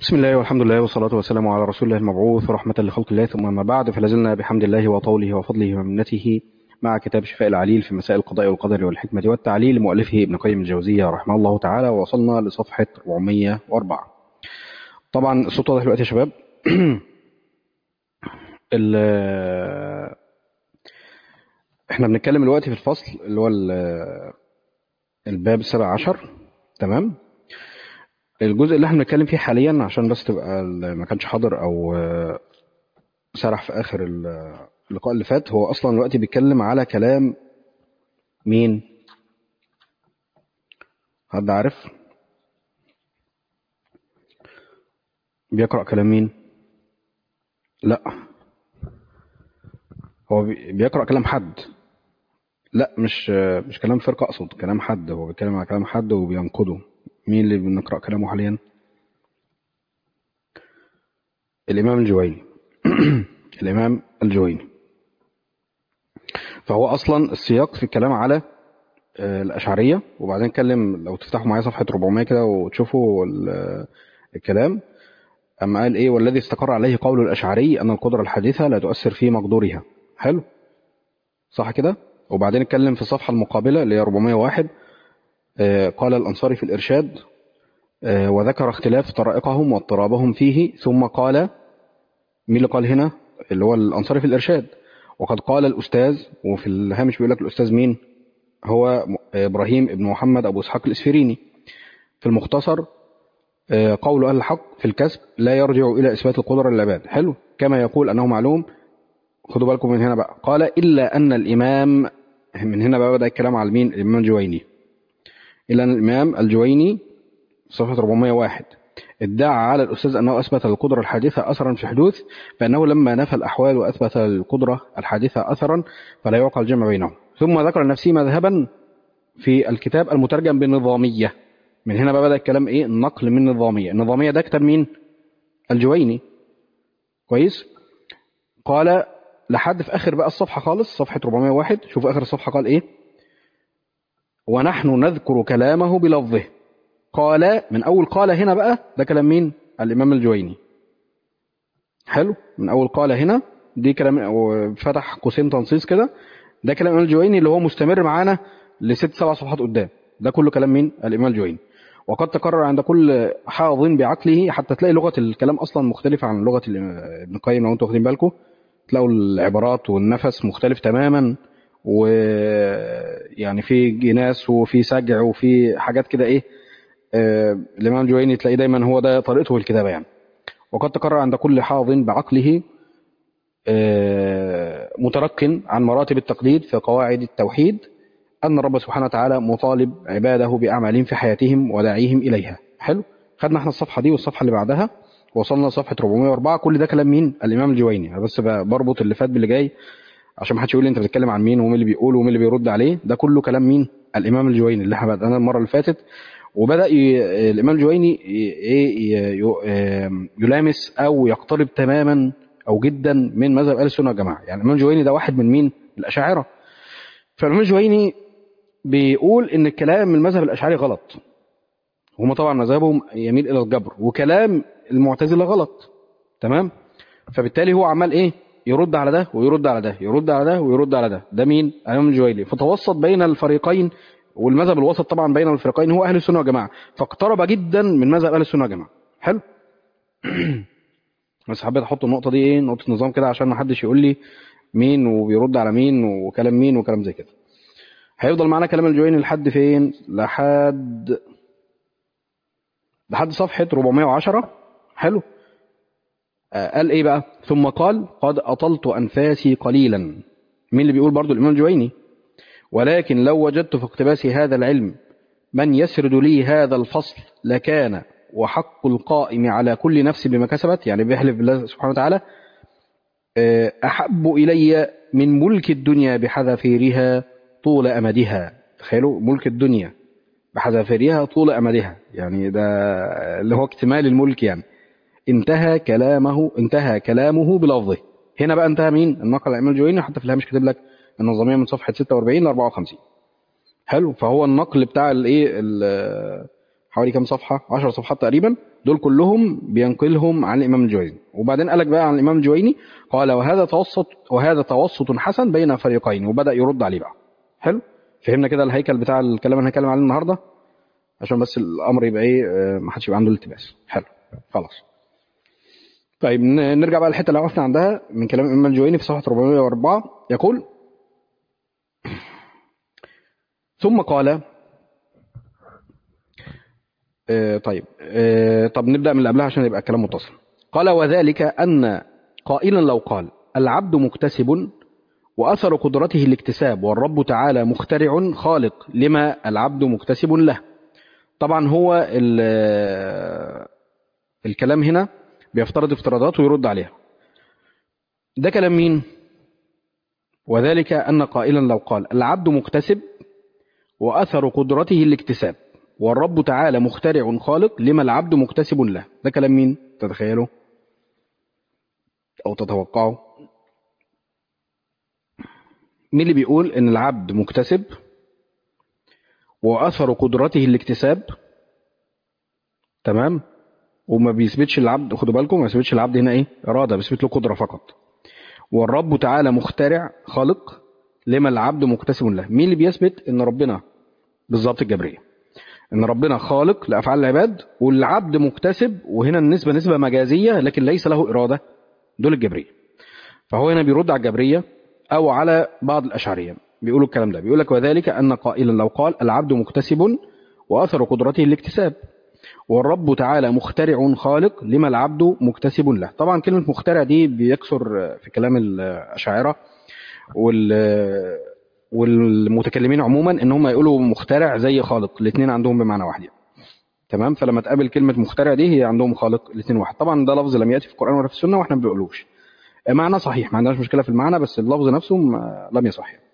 بسم الله والحمد لله والصلاة والسلام على رسول الله المبعوث ورحمة لخلق الله ثم ما بعد فلازلنا بحمد الله وطوله وفضله ومنته مع كتاب شفاء العليل في مسائل القضاء والقدر والحكمة والتعليل لمؤلفه ابن قيم الجوزية رحمه الله تعالى ووصلنا لصفحة 404 طبعا الصوت واضح دلوقتي يا شباب ال- احنا بنتكلم دلوقتي في الفصل اللي هو ال- الباب السابع عشر تمام الجزء اللي احنا بنتكلم فيه حاليا عشان بس تبقى ال- ما كانش حاضر او آه، سرح في اخر ال- اللقاء اللي فات هو اصلا دلوقتي بيتكلم على كلام مين حد عارف بيقرأ كلام مين لا هو بي- بيقرأ كلام حد لا مش مش كلام فرقة اقصد كلام حد هو بيتكلم على كلام حد وبينقده مين اللي بنقرأ كلامه حاليا الامام الجويني الامام الجويني فهو اصلا السياق في الكلام على آه، الاشعريه وبعدين نتكلم لو تفتحوا معايا صفحه 400 كده وتشوفوا ال- الكلام اما قال ايه والذي استقر عليه قول الاشعري ان القدره الحادثه لا تؤثر في مقدورها حلو صح كده وبعدين نتكلم في الصفحه المقابله اللي هي 401 آه، قال الانصاري في الارشاد آه، وذكر اختلاف طرائقهم واضطرابهم فيه ثم قال مين اللي قال هنا اللي هو الانصاري في الارشاد وقد قال الاستاذ وفي الهامش بيقول لك الاستاذ مين هو م- ابراهيم ابن محمد ابو اسحاق الاسفريني في المختصر آه، قول اهل الحق في الكسب لا يرجع الى اثبات القدره للعباد حلو كما يقول انه معلوم خدوا بالكم من هنا بقى قال الا ان الامام من هنا بقى بدا الكلام على مين الامام الجويني الا ان الامام الجويني صفحه 401 ادعى على الأستاذ أنه أثبت القدرة الحادثة أثرا في حدوث فإنه لما نفى الأحوال وأثبت القدرة الحادثة أثرا فلا يعقل الجمع بينهم ثم ذكر لنفسه مذهبا في الكتاب المترجم بالنظامية من هنا بقى بدأ الكلام إيه النقل من النظامية النظامية ده كتاب مين الجويني كويس قال لحد في آخر بقى الصفحة خالص صفحة 401 شوفوا آخر الصفحة قال إيه ونحن نذكر كلامه بلفظه قال من اول قال هنا بقى ده كلام مين الامام الجويني حلو من اول قال هنا دي كلام فتح قوسين تنصيص كده ده كلام الامام الجويني اللي هو مستمر معانا لست سبع صفحات قدام ده كله كلام مين الامام الجويني وقد تكرر عند كل حافظ بعقله حتى تلاقي لغه الكلام اصلا مختلفه عن لغه الإمام- ابن القيم لو انتوا واخدين بالكم تلاقوا العبارات والنفس مختلف تماما ويعني في جناس وفي سجع وفي حاجات كده ايه آه، الإمام الجويني تلاقيه دايما هو ده طريقته في الكتابة يعني وقد تكرر عند كل حافظ بعقله آه، متركن عن مراتب التقليد في قواعد التوحيد أن الرب سبحانه وتعالى مطالب عباده بأعمالهم في حياتهم وداعيهم إليها حلو خدنا احنا الصفحة دي والصفحة اللي بعدها وصلنا لصفحة 404 كل ده كلام مين الإمام الجويني أنا بس ب- بربط اللي فات باللي جاي عشان ما حدش يقول لي انت بتتكلم عن مين ومين اللي بيقول ومين اللي بيرد عليه ده كله كلام مين الامام الجويني اللي احنا بدأنا المره اللي فاتت وبدا ي... الامام الجويني ي... ي... ي... آم، يلامس او يقترب تماما او جدا من مذهب اهل السنه والجماعه يعني الامام الجويني ده واحد من مين الاشاعره فالامام الجويني بيقول ان الكلام من المذهب الاشعري غلط هم طبعا مذهبهم يميل الى الجبر وكلام المعتزله غلط تمام فبالتالي هو عمال ايه يرد على ده ويرد على ده يرد على ده ويرد على ده ده مين الامام الجويني فتوسط بين الفريقين والمذهب الوسط طبعا بين الفريقين هو اهل السنه والجماعه فاقترب جدا من مذهب اهل السنه والجماعه حلو بس حبيت احط النقطه دي ايه نقطه نظام كده عشان ما حدش يقول لي مين وبيرد على مين وكلام مين وكلام زي كده هيفضل معانا كلام الجويني لحد فين لحد لحد صفحه 410 حلو آه، قال ايه بقى ثم قال قد اطلت انفاسي قليلا مين اللي بيقول برضو الامام الجويني ولكن لو وجدت في اقتباس هذا العلم من يسرد لي هذا الفصل لكان وحق القائم على كل نفس بما كسبت يعني بيحلف بالله سبحانه وتعالى آه، أحب إلي من ملك الدنيا بحذافيرها طول أمدها تخيلوا ملك الدنيا بحذافيرها طول أمدها يعني ده اللي هو اكتمال الملك يعني انتهى كلامه انتهى كلامه بلفظه هنا بقى انتهى مين النقل الامام الجويني حتى في الهامش كاتب لك النظاميه من صفحه 46 ل 54 حلو فهو النقل بتاع الايه ال- حوالي كام صفحة 10 صفحات تقريبا دول كلهم بينقلهم عن الإمام الجويني وبعدين قالك بقى عن الإمام الجويني قال وهذا توسط وهذا توسط حسن بين فريقين وبدأ يرد عليه بقى حلو فهمنا كده الهيكل بتاع الكلام اللي هنتكلم عليه النهارده عشان بس الامر يبقى ايه آه، ما حدش يبقى عنده التباس حلو خلاص طيب ن- نرجع بقى للحته اللي وقفنا عندها من كلام الامام الجويني في صفحه 404 يقول ثم قال آه، طيب آه، طب نبدا من اللي قبلها عشان يبقى الكلام متصل قال وذلك ان قائلا لو قال العبد مكتسب واثر قدرته الاكتساب والرب تعالى مخترع خالق لما العبد مكتسب له طبعا هو ال- الكلام هنا بيفترض افتراضات ويرد عليها ده كلام مين وذلك أن قائلا لو قال العبد مكتسب وأثر قدرته الاكتساب والرب تعالى مخترع خالق لما العبد مكتسب له ده كلام مين تتخيلوا أو تتوقعوا مين اللي بيقول إن العبد مكتسب وأثر قدرته الاكتساب تمام وما بيثبتش العبد خدوا بالكم ما بيثبتش العبد هنا ايه اراده بيثبت له قدره فقط والرب تعالى مخترع خالق لما العبد مكتسب له مين اللي بيثبت ان ربنا بالظبط الجبريه ان ربنا خالق لافعال العباد والعبد مكتسب وهنا النسبه نسبه مجازيه لكن ليس له اراده دول الجبريه فهو هنا بيرد على الجبريه او على بعض الاشعريه بيقولوا الكلام ده بيقول لك وذلك ان قائلا لو قال العبد مكتسب واثر قدرته الاكتساب والرب تعالى مخترع خالق لما العبد مكتسب له طبعا كلمة مخترع دي بيكثر في كلام الأشاعرة وال والمتكلمين عموما ان هم يقولوا مخترع زي خالق الاثنين عندهم بمعنى واحد يعني. تمام فلما تقابل كلمة مخترع دي هي عندهم خالق الاثنين واحد طبعا ده لفظ لم يأتي في القرآن ولا في السنة واحنا ما بنقولوش معنى صحيح ما عندناش مشكلة في المعنى بس اللفظ نفسه ما- لم يصح يعني.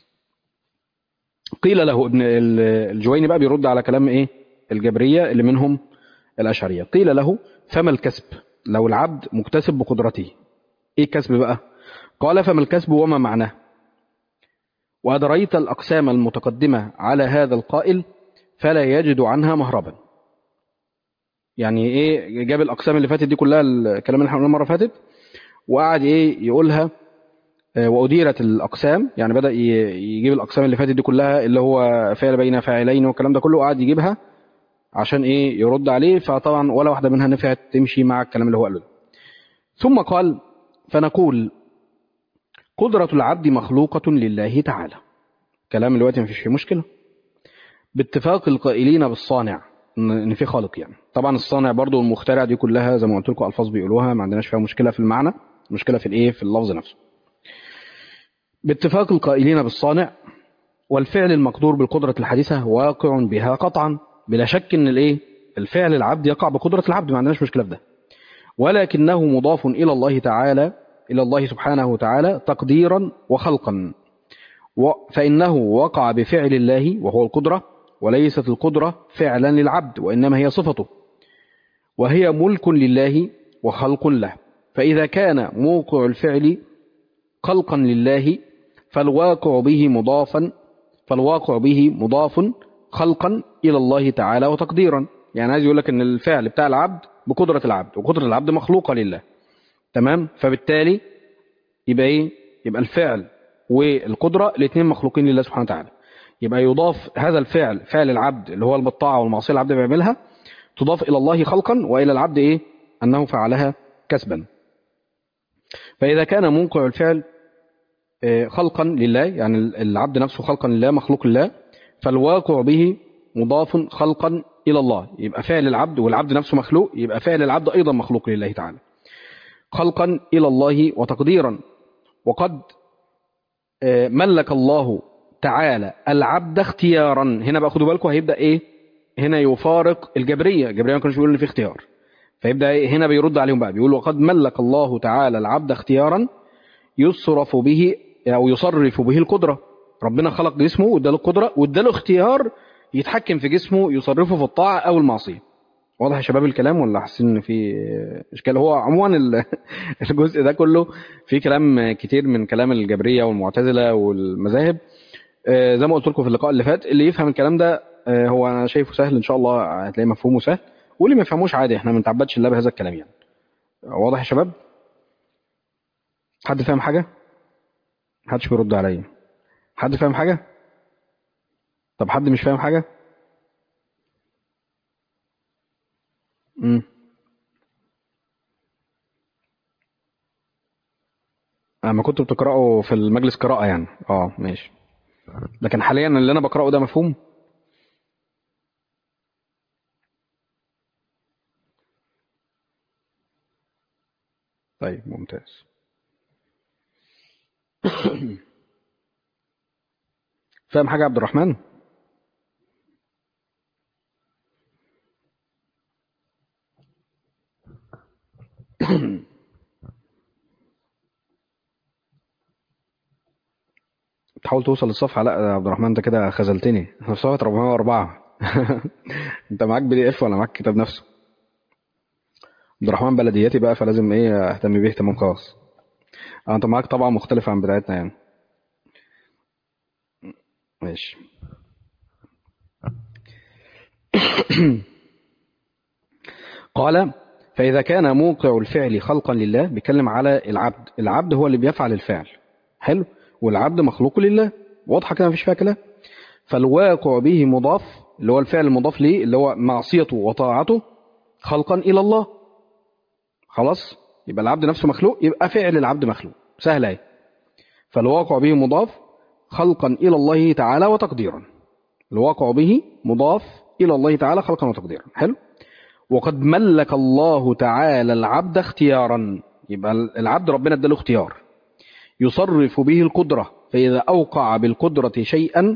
قيل له ابن ال- الجويني بقى بيرد على كلام ايه الجبرية اللي منهم الأشعرية قيل له فما الكسب لو العبد مكتسب بقدرته ايه الكسب بقى قال فما الكسب وما معناه وأدريت الأقسام المتقدمة على هذا القائل فلا يجد عنها مهربا يعني ايه جاب الأقسام اللي فاتت دي كلها الكلام اللي احنا قلناه المرة اللي فاتت وقعد ايه يقولها آه، وأديرت الأقسام يعني بدأ ي- يجيب الأقسام اللي فاتت دي كلها اللي هو فعل بين فاعلين والكلام ده كله قعد يجيبها عشان ايه يرد عليه فطبعا ولا واحدة منها نفعت تمشي مع الكلام اللي هو قاله ده. ثم قال فنقول قدرة العبد مخلوقة لله تعالى كلام دلوقتي مفيش فيه مشكلة باتفاق القائلين بالصانع ان إن في خالق يعني طبعا الصانع برضو والمخترع دي كلها زي ما قلت لكم الفاظ بيقولوها ما عندناش فيها مشكلة في المعنى مشكلة في الايه في اللفظ نفسه باتفاق القائلين بالصانع والفعل المقدور بالقدرة الحديثة واقع بها قطعا بلا شك ان الايه الفعل العبد يقع بقدرة العبد ما عندناش مشكلة في ده ولكنه مضاف إلى الله تعالى إلى الله سبحانه وتعالى تقديرا وخلقا و- فإنه وقع بفعل الله وهو القدرة وليست القدرة فعلا للعبد وإنما هي صفته وهي ملك لله وخلق له فإذا كان موقع الفعل خلقا لله فالواقع به مضافا فالواقع به مضاف خلقا إلى الله تعالى وتقديرا يعني عايز يقول لك ان الفعل بتاع العبد بقدرة العبد وقدرة العبد مخلوقة لله تمام فبالتالي يبقى ايه يبقى الفعل والقدرة الاثنين مخلوقين لله سبحانه وتعالى يبقى يضاف هذا الفعل فعل العبد اللي هو الطاعة والمعصية العبد بيعملها تضاف إلى الله خلقا وإلى العبد إيه أنه فعلها كسبا فإذا كان موقع الفعل آه، خلقا لله يعني العبد نفسه خلقا لله مخلوق لله فالواقع به مضاف خلقا إلى الله يبقى فعل العبد والعبد نفسه مخلوق يبقى فعل العبد أيضا مخلوق لله تعالى خلقا إلى الله وتقديرا وقد آه، ملك الله تعالى العبد اختيارا هنا بقى خدوا بالكم هيبدأ إيه هنا يفارق الجبرية الجبرية ما كانوش بيقولوا إن في اختيار فيبدأ إيه؟ هنا بيرد عليهم بقى بيقول وقد ملك الله تعالى العبد اختيارا يصرف به أو يصرف به القدرة ربنا خلق جسمه واداله القدرة واداله اختيار يتحكم في جسمه يصرفه في الطاعة أو المعصية واضح يا شباب الكلام ولا حاسين ان في اشكال هو عموما ال- الجزء ده كله في كلام كتير من كلام الجبريه والمعتزله والمذاهب آه، زي ما قلت لكم في اللقاء اللي فات اللي يفهم الكلام ده آه، هو انا شايفه سهل ان شاء الله هتلاقيه مفهومه سهل واللي ما يفهموش عادي احنا ما بنتعبدش الا بهذا الكلام يعني واضح يا شباب حد فاهم حاجه محدش بيرد عليا حد فاهم حاجه طب حد مش فاهم حاجه امم اما كنت بتقراه في المجلس قراءه يعني اه ماشي لكن حاليا اللي انا بقراه ده مفهوم طيب ممتاز فاهم حاجه يا عبد الرحمن تحاول توصل للصفحه لا يا عبد الرحمن انت كده خذلتني احنا في صفحه 404 انت معاك بي دي اف ولا معاك كتاب نفسه عبد الرحمن بلدياتي بقى فلازم ايه اهتم بيه اهتمام خاص اه انت معاك طبعا مختلفه عن بتاعتنا يعني ماشي قال فإذا كان موقع الفعل خلقا لله بيتكلم على العبد العبد هو اللي بيفعل الفعل حلو والعبد مخلوق لله واضحة كده مفيش فيها كلام فالواقع به مضاف اللي هو الفعل المضاف ليه اللي هو معصيته وطاعته خلقا إلى الله خلاص يبقى العبد نفسه مخلوق يبقى فعل العبد مخلوق سهلة اهي فالواقع به مضاف خلقا إلى الله تعالى وتقديرا الواقع به مضاف إلى الله تعالى خلقا وتقديرا حلو وقد ملك الله تعالى العبد اختيارا يبقى العبد ربنا اداله اختيار يصرف به القدرة فإذا أوقع بالقدرة شيئا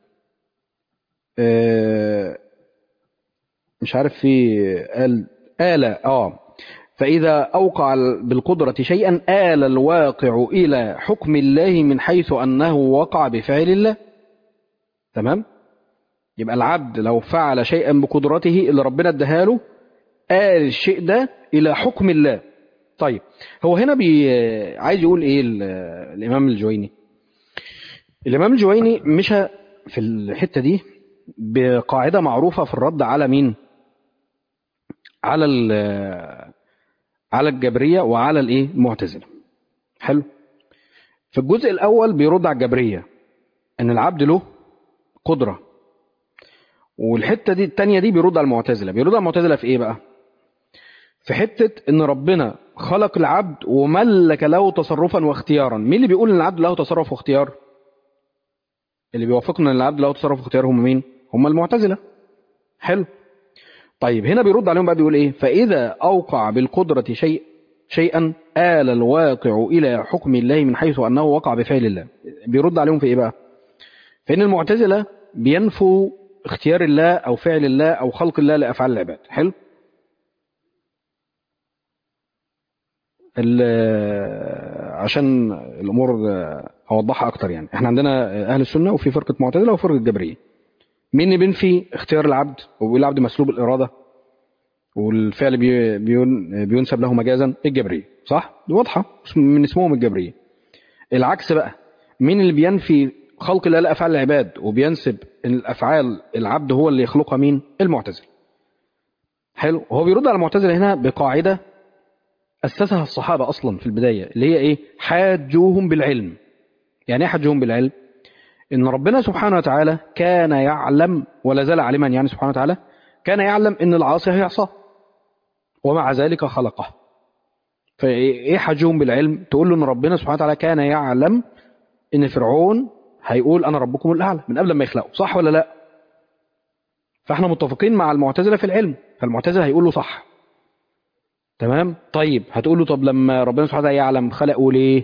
آه، مش عارف في آل آلة آه فإذا أوقع بالقدرة شيئا آل الواقع إلى حكم الله من حيث أنه وقع بفعل الله تمام يبقى العبد لو فعل شيئا بقدرته اللي ربنا اداها له آل الشيء ده إلى حكم الله طيب هو هنا بي عايز يقول إيه ال- الإمام الجويني الإمام الجويني مشى في الحتة دي بقاعدة معروفة في الرد على مين على ال- على الجبرية وعلى الايه المعتزلة حلو في الجزء الأول بيرد على الجبرية إن العبد له قدرة والحتة دي التانية دي بيرد على المعتزلة بيرد على المعتزلة في إيه بقى في حتة إن ربنا خلق العبد وملك له تصرفا واختيارا مين اللي بيقول إن العبد له تصرف واختيار اللي بيوافقنا إن العبد له تصرف واختيار هم مين هم المعتزلة حلو طيب هنا بيرد عليهم بقى بيقول ايه فاذا اوقع بالقدره شيء شيئا آل الواقع الى حكم الله من حيث انه وقع بفعل الله بيرد عليهم في ايه بقى فان المعتزله بينفوا اختيار الله او فعل الله او خلق الله لافعال العباد حلو ال- عشان الامور اوضحها اكتر يعني احنا عندنا اهل السنه وفي فرقه معتزله وفرقه جبريه مين اللي بينفي اختيار العبد وبيقول العبد مسلوب الاراده والفعل بي- بيون بينسب له مجازا الجبريه صح دي واضحه اسم- من اسمهم الجبريه العكس بقى مين اللي بينفي خلق الله لافعال العباد وبينسب ان الافعال العبد هو اللي يخلقها مين المعتزله حلو هو بيرد على المعتزله هنا بقاعده اسسها الصحابه اصلا في البدايه اللي هي ايه حاجوهم بالعلم يعني ايه حاجوهم بالعلم ان ربنا سبحانه وتعالى كان يعلم ولا زال عالما يعني سبحانه وتعالى كان يعلم ان العاصي هيعصى ومع ذلك خلقه فايه حاجهم بالعلم تقول له ان ربنا سبحانه وتعالى كان يعلم ان فرعون هيقول انا ربكم الاعلى من قبل ما يخلقه صح ولا لا فاحنا متفقين مع المعتزله في العلم فالمعتزله هيقول له صح تمام طيب هتقول له طب لما ربنا سبحانه وتعالى يعلم خلقه ليه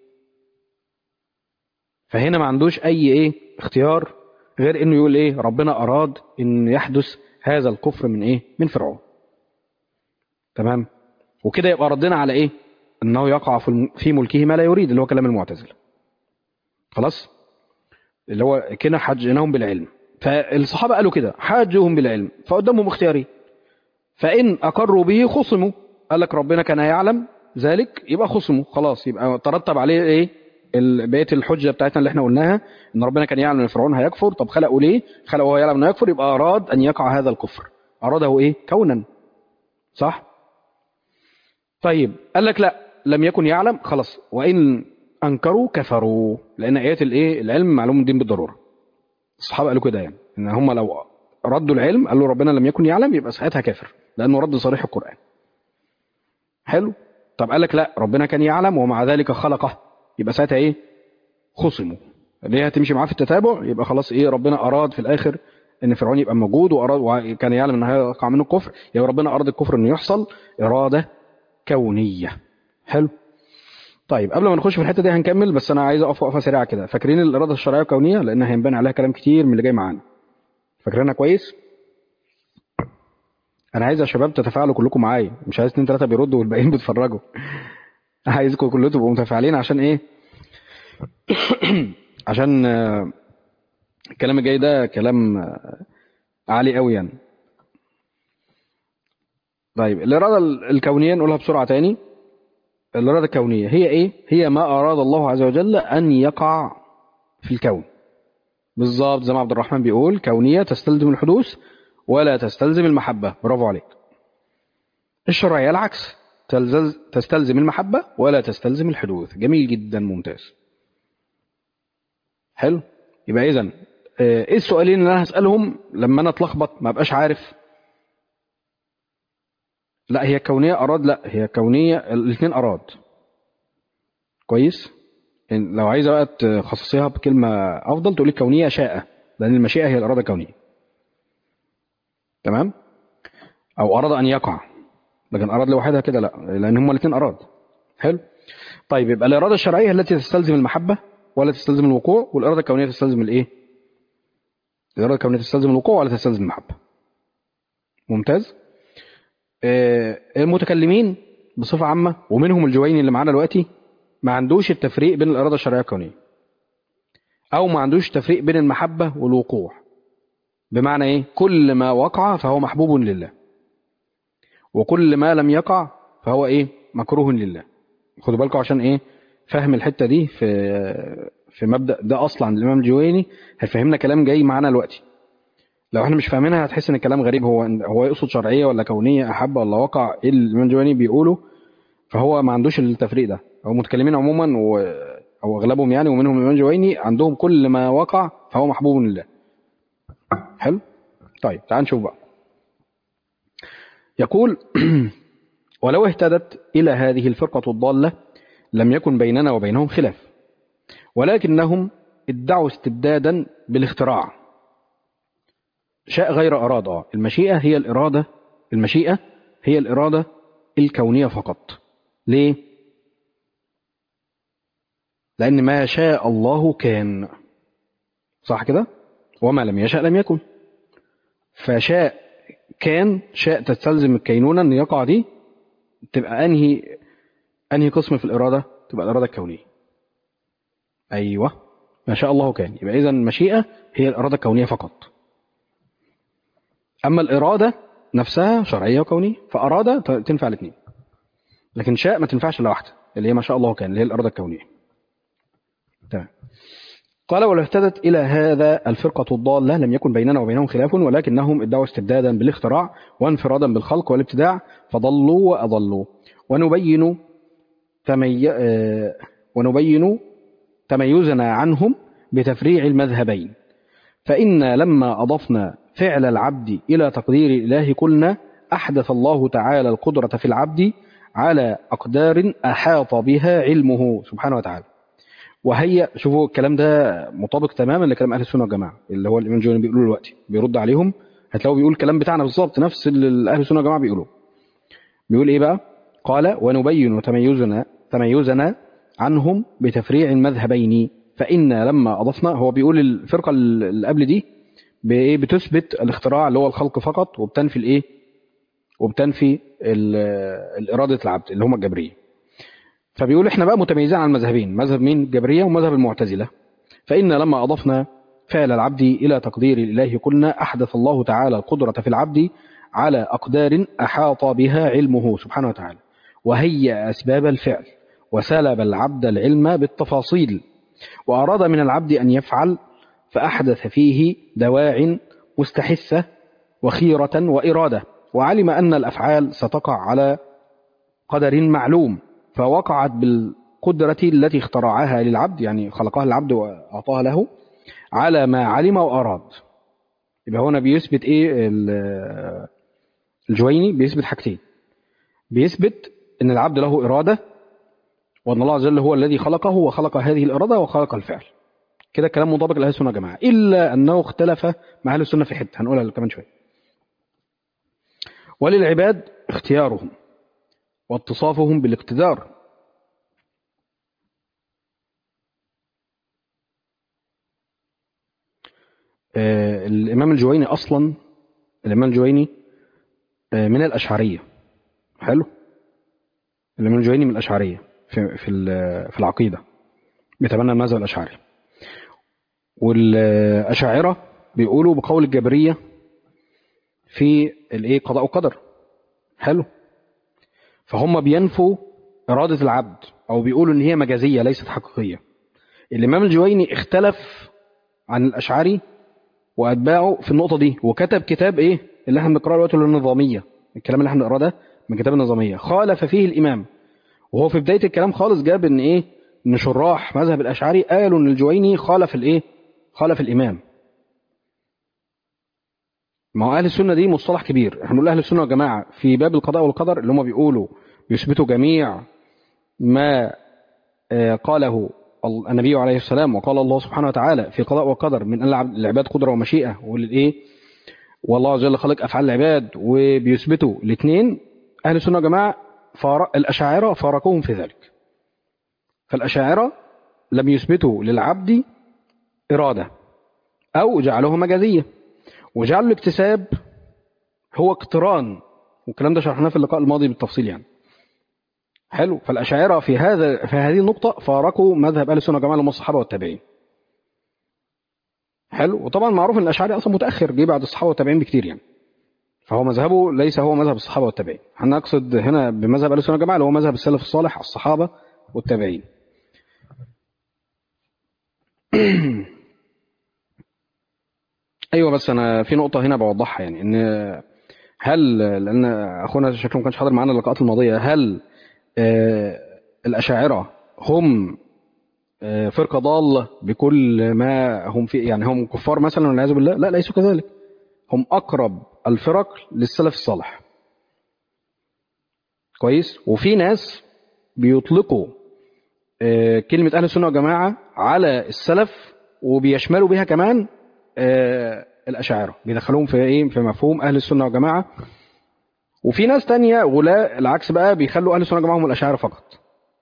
فهنا ما عندوش اي ايه اختيار غير انه يقول ايه ربنا اراد ان يحدث هذا الكفر من ايه من فرعون تمام وكده يبقى ردنا على ايه انه يقع في الم- في ملكه ما لا يريد اللي هو كلام المعتزله خلاص اللي هو كده حجناهم بالعلم فالصحابه قالوا كده حاجوهم بالعلم فقدامهم اختياري فان اقروا به خصموا قال لك ربنا كان يعلم ذلك يبقى خصموا خلاص يبقى ترتب عليه ايه ال- بقيه الحجه بتاعتنا اللي احنا قلناها ان ربنا كان يعلم ان فرعون هيكفر طب خلقه ليه خلقه وهو يعلم انه يكفر يبقى اراد ان يقع هذا الكفر اراده ايه كونا صح طيب قال لك لا لم يكن يعلم خلاص وان انكروا كفروا لان ايات الايه العلم معلوم الدين بالضروره الصحابه قالوا كده يعني ان هم لو ردوا العلم قالوا ربنا لم يكن يعلم يبقى ساعتها كافر لانه رد صريح القران حلو طب قال لك لا ربنا كان يعلم ومع ذلك خلقه يبقى ساعتها ايه خصموا اللي هي هتمشي معاه في التتابع يبقى خلاص ايه ربنا اراد في الاخر ان فرعون يبقى موجود واراد وكان يعلم ان هيقع منه الكفر يبقى ربنا اراد الكفر انه يحصل اراده كونيه حلو طيب قبل ما نخش في الحته دي هنكمل بس انا عايز اقف وقفه سريعه كده فاكرين الاراده الشرعيه الكونيه لان هينبان عليها كلام كتير من اللي جاي معانا فاكرينها كويس انا عايز يا شباب تتفاعلوا كلكم معايا مش عايز اتنين تلاته بيردوا والباقيين بيتفرجوا عايزكم كلكم تبقوا متفاعلين عشان ايه عشان آه، الكلام الجاي ده كلام آه، عالي قوي يعني طيب الإرادة الكونية نقولها بسرعة تاني الإرادة الكونية هي إيه؟ هي ما أراد الله عز وجل أن يقع في الكون بالظبط زي ما عبد الرحمن بيقول كونية تستلزم الحدوث ولا تستلزم المحبة برافو عليك الشرعية العكس تلزز- تستلزم المحبة ولا تستلزم الحدوث جميل جدا ممتاز حلو يبقى إذا ايه السؤالين اللي انا هسالهم لما انا اتلخبط ما ابقاش عارف لا هي كونيه اراد لا هي كونيه الاثنين اراد كويس إن لو عايزه بقى تخصصيها بكلمه افضل تقولي كونيه شاء لان المشيئه هي الاراده الكونيه تمام او اراد ان يقع لكن اراد لوحدها كده لا لان هما الاثنين اراد حلو طيب يبقى الاراده الشرعيه التي تستلزم المحبه ولا تستلزم الوقوع والاراده الكونيه تستلزم الايه الاراده الكونيه تستلزم الوقوع ولا تستلزم المحبه ممتاز آه، المتكلمين بصفه عامه ومنهم الجويني اللي معانا دلوقتي ما عندوش التفريق بين الاراده الشرعيه الكونيه او ما عندوش تفريق بين المحبه والوقوع بمعنى ايه كل ما وقع فهو محبوب لله وكل ما لم يقع فهو ايه مكروه لله خدوا بالكم عشان ايه فهم الحته دي في في مبدا ده اصلا عند الامام الجويني هيفهمنا كلام جاي معانا دلوقتي لو احنا مش فاهمينها هتحس ان الكلام غريب هو هو يقصد شرعيه ولا كونيه احب ولا وقع ايه اللي الامام الجويني بيقوله فهو ما عندوش التفريق ده هو متكلمين عموما و او اغلبهم يعني ومنهم الامام الجويني عندهم كل ما وقع فهو محبوب لله حلو طيب تعال نشوف بقى يقول ولو اهتدت إلى هذه الفرقة الضالة لم يكن بيننا وبينهم خلاف ولكنهم ادعوا استبدادا بالاختراع شاء غير أراد آه المشيئة هي الإرادة المشيئة هي الإرادة الكونية فقط ليه؟ لأن ما شاء الله كان صح كده؟ وما لم يشاء لم يكن فشاء كان شاء تستلزم الكينونة أن يقع دي تبقى أنهي أنهي قسم في الإرادة تبقى الإرادة الكونية أيوة ما شاء الله كان يبقى إذا المشيئة هي الإرادة الكونية فقط أما الإرادة نفسها شرعية وكونية فأراد تنفع الاثنين لكن شاء ما تنفعش إلا واحدة اللي هي ما شاء الله كان اللي هي الإرادة الكونية تمام قال ولو اهتدت إلى هذا الفرقة الضالة لم يكن بيننا وبينهم خلاف ولكنهم ادعوا استبدادا بالاختراع وانفرادا بالخلق والابتداع فضلوا وأضلوا ونبين تمي... آه، ونبين تميزنا عنهم بتفريع المذهبين فإن لما أضفنا فعل العبد إلى تقدير الإله قلنا أحدث الله تعالى القدرة في العبد على أقدار أحاط بها علمه سبحانه وتعالى وهي شوفوا الكلام ده مطابق تماما لكلام اهل السنه والجماعه اللي هو الامام جوني بيقولوا دلوقتي بيرد عليهم هتلاقوا بيقول الكلام بتاعنا بالظبط نفس اللي اهل السنه والجماعه بيقولوه بيقول ايه بقى قال ونبين تميزنا تميزنا عنهم بتفريع المذهبين فإن لما أضفنا هو بيقول الفرقة اللي قبل دي بإيه بتثبت الاختراع اللي هو الخلق فقط وبتنفي الإيه وبتنفي الإرادة العبد اللي هم الجبرية فبيقول احنا بقى متميزين عن المذهبين مذهب مين الجبرية ومذهب المعتزلة فإن لما أضفنا فعل العبد إلى تقدير الإله قلنا أحدث الله تعالى القدرة في العبد على أقدار أحاط بها علمه سبحانه وتعالى وهي أسباب الفعل وسلب العبد العلم بالتفاصيل وأراد من العبد أن يفعل فأحدث فيه دواع مستحثة وخيرة وإرادة وعلم أن الأفعال ستقع على قدر معلوم فوقعت بالقدرة التي اخترعها للعبد يعني خلقها العبد وأعطاها له على ما علم وأراد يبقى هنا بيثبت إيه ال- الجويني بيثبت حاجتين بيثبت أن العبد له إرادة وأن الله عز وجل هو الذي خلقه وخلق هذه الإرادة وخلق الفعل كده كلام مطابق لأهل السنة يا جماعة إلا أنه اختلف مع أهل السنة في حتة هنقولها كمان شوية وللعباد اختيارهم واتصافهم بالاقتدار آه، الإمام الجويني أصلا الإمام الجويني آه، من الأشعرية حلو الإمام الجويني من الأشعرية في في ال- في العقيدة بيتبنى المذهب الأشعري والأشاعرة بيقولوا بقول الجبرية في الايه قضاء وقدر حلو فهم بينفوا إرادة العبد أو بيقولوا إن هي مجازية ليست حقيقية الإمام الجويني اختلف عن الأشعري وأتباعه في النقطة دي وكتب كتاب إيه اللي احنا بنقرأه دلوقتي اللي هو النظامية الكلام اللي احنا بنقراه ده من كتاب النظامية خالف فيه الإمام وهو في بداية الكلام خالص جاب إن إيه إن شراح مذهب الأشعري قالوا إن الجويني خالف الإيه خالف الإمام ما هو أهل السنة دي مصطلح كبير احنا بنقول أهل السنة يا جماعة في باب القضاء والقدر اللي هم بيقولوا بيثبتوا جميع ما آه، قاله النبي عليه السلام وقال الله سبحانه وتعالى في قضاء وقدر من أن العباد قدرة ومشيئة والإيه والله عز وجل خلق أفعال العباد وبيثبتوا الاثنين أهل السنة يا جماعة فار... الأشاعرة فارقوهم في ذلك فالأشاعرة لم يثبتوا للعبد إرادة أو جعلوها مجازية وجعلوا الاكتساب هو اقتران والكلام ده شرحناه في اللقاء الماضي بالتفصيل يعني حلو فالأشاعرة في هذا في هذه النقطة فارقوا مذهب أهل السنة والجماعة اللي هم الصحابة والتابعين حلو وطبعا معروف ان الأشاعري أصلا متأخر جه بعد الصحابة والتابعين بكتير يعني فهو مذهبه ليس هو مذهب الصحابة والتابعين احنا نقصد هنا بمذهب أهل السنة والجماعة اللي هو مذهب السلف الصالح الصحابة والتابعين ايوه بس انا في نقطه هنا بوضحها يعني ان هل لان اخونا شكله ما كانش حاضر معانا اللقاءات الماضيه هل آه، الاشاعره هم آه، فرقه ضاله بكل ما هم فيه يعني هم كفار مثلا والعياذ بالله لا ليسوا كذلك هم اقرب الفرق للسلف الصالح كويس وفي ناس بيطلقوا آه، كلمه اهل السنه والجماعه على السلف وبيشملوا بها كمان آه، الأشاعرة بيدخلوهم في إيه في مفهوم أهل السنة والجماعة وفي ناس تانية غلاء العكس بقى بيخلوا أهل السنة والجماعة هم الأشاعرة فقط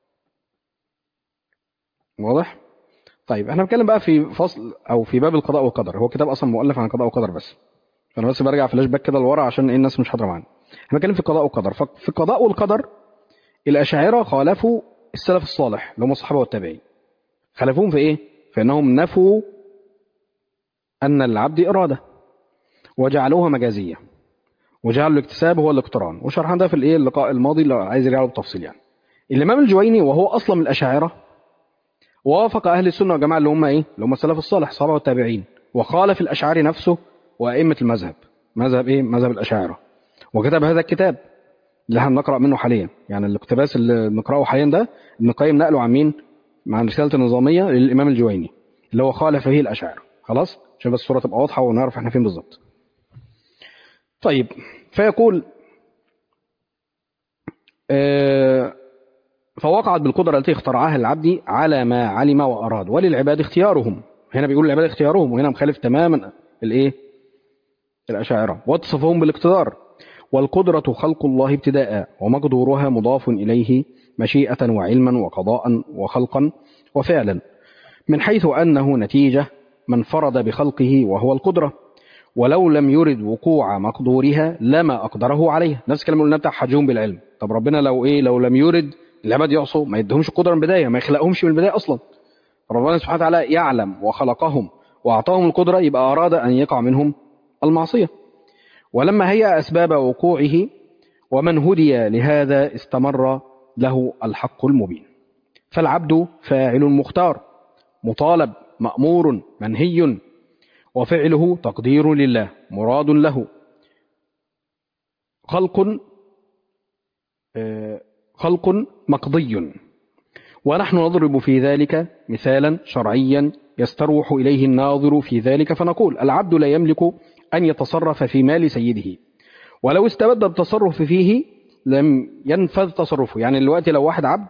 واضح؟ طيب احنا بنتكلم بقى في فصل أو في باب القضاء والقدر هو كتاب أصلا مؤلف عن القضاء والقدر بس فأنا بس برجع فلاش باك كده لورا عشان إيه الناس مش حاضرة معانا احنا بنتكلم في القضاء والقدر ففي القضاء والقدر الأشاعرة خالفوا السلف الصالح اللي هم الصحابة والتابعين خالفوهم في إيه؟ في أنهم نفوا أن العبد إرادة وجعلوها مجازية وجعلوا الاكتساب هو الاقتران وشرحنا ده في الايه اللقاء الماضي لو عايز يرجعوا بالتفصيل يعني الإمام الجويني وهو أصلا من الأشاعرة وافق أهل السنة والجماعة اللي هم إيه اللي هم السلف الصالح الصحابة والتابعين وخالف الأشعري نفسه وأئمة المذهب مذهب إيه مذهب الأشاعرة وكتب هذا الكتاب اللي احنا بنقرأ منه حاليا يعني الاقتباس اللي بنقرأه حاليا ده ابن القيم نقله عن مين مع رسالة النظامية للإمام الجويني اللي هو خالف فيه الأشاعرة خلاص عشان بس الصورة تبقى واضحة ونعرف احنا فين بالظبط طيب فيقول آه، فوقعت بالقدرة التي اخترعها العبد على ما علم وأراد وللعباد اختيارهم هنا بيقول العباد اختيارهم وهنا مخالف تماما الايه الأشاعرة واتصفهم بالاقتدار والقدرة خلق الله ابتداء ومقدورها مضاف إليه مشيئة وعلما وقضاء وخلقا وفعلا من حيث أنه نتيجة من فرض بخلقه وهو القدرة ولو لم يرد وقوع مقدورها لما أقدره عليها نفس الكلام اللي قلنا بتاع حجهم بالعلم طب ربنا لو إيه لو لم يرد العباد يعصوا ما يدهمش القدرة من البداية ما يخلقهمش من البداية أصلا ربنا سبحانه وتعالى يعلم وخلقهم وأعطاهم القدرة يبقى أراد أن يقع منهم المعصية ولما هي أسباب وقوعه ومن هدي لهذا استمر له الحق المبين فالعبد فاعل مختار مطالب مأمور منهي وفعله تقدير لله مراد له خلق خلق مقضي ونحن نضرب في ذلك مثالا شرعيا يستروح إليه الناظر في ذلك فنقول العبد لا يملك أن يتصرف في مال سيده ولو استبد التصرف فيه لم ينفذ تصرفه يعني دلوقتي لو واحد عبد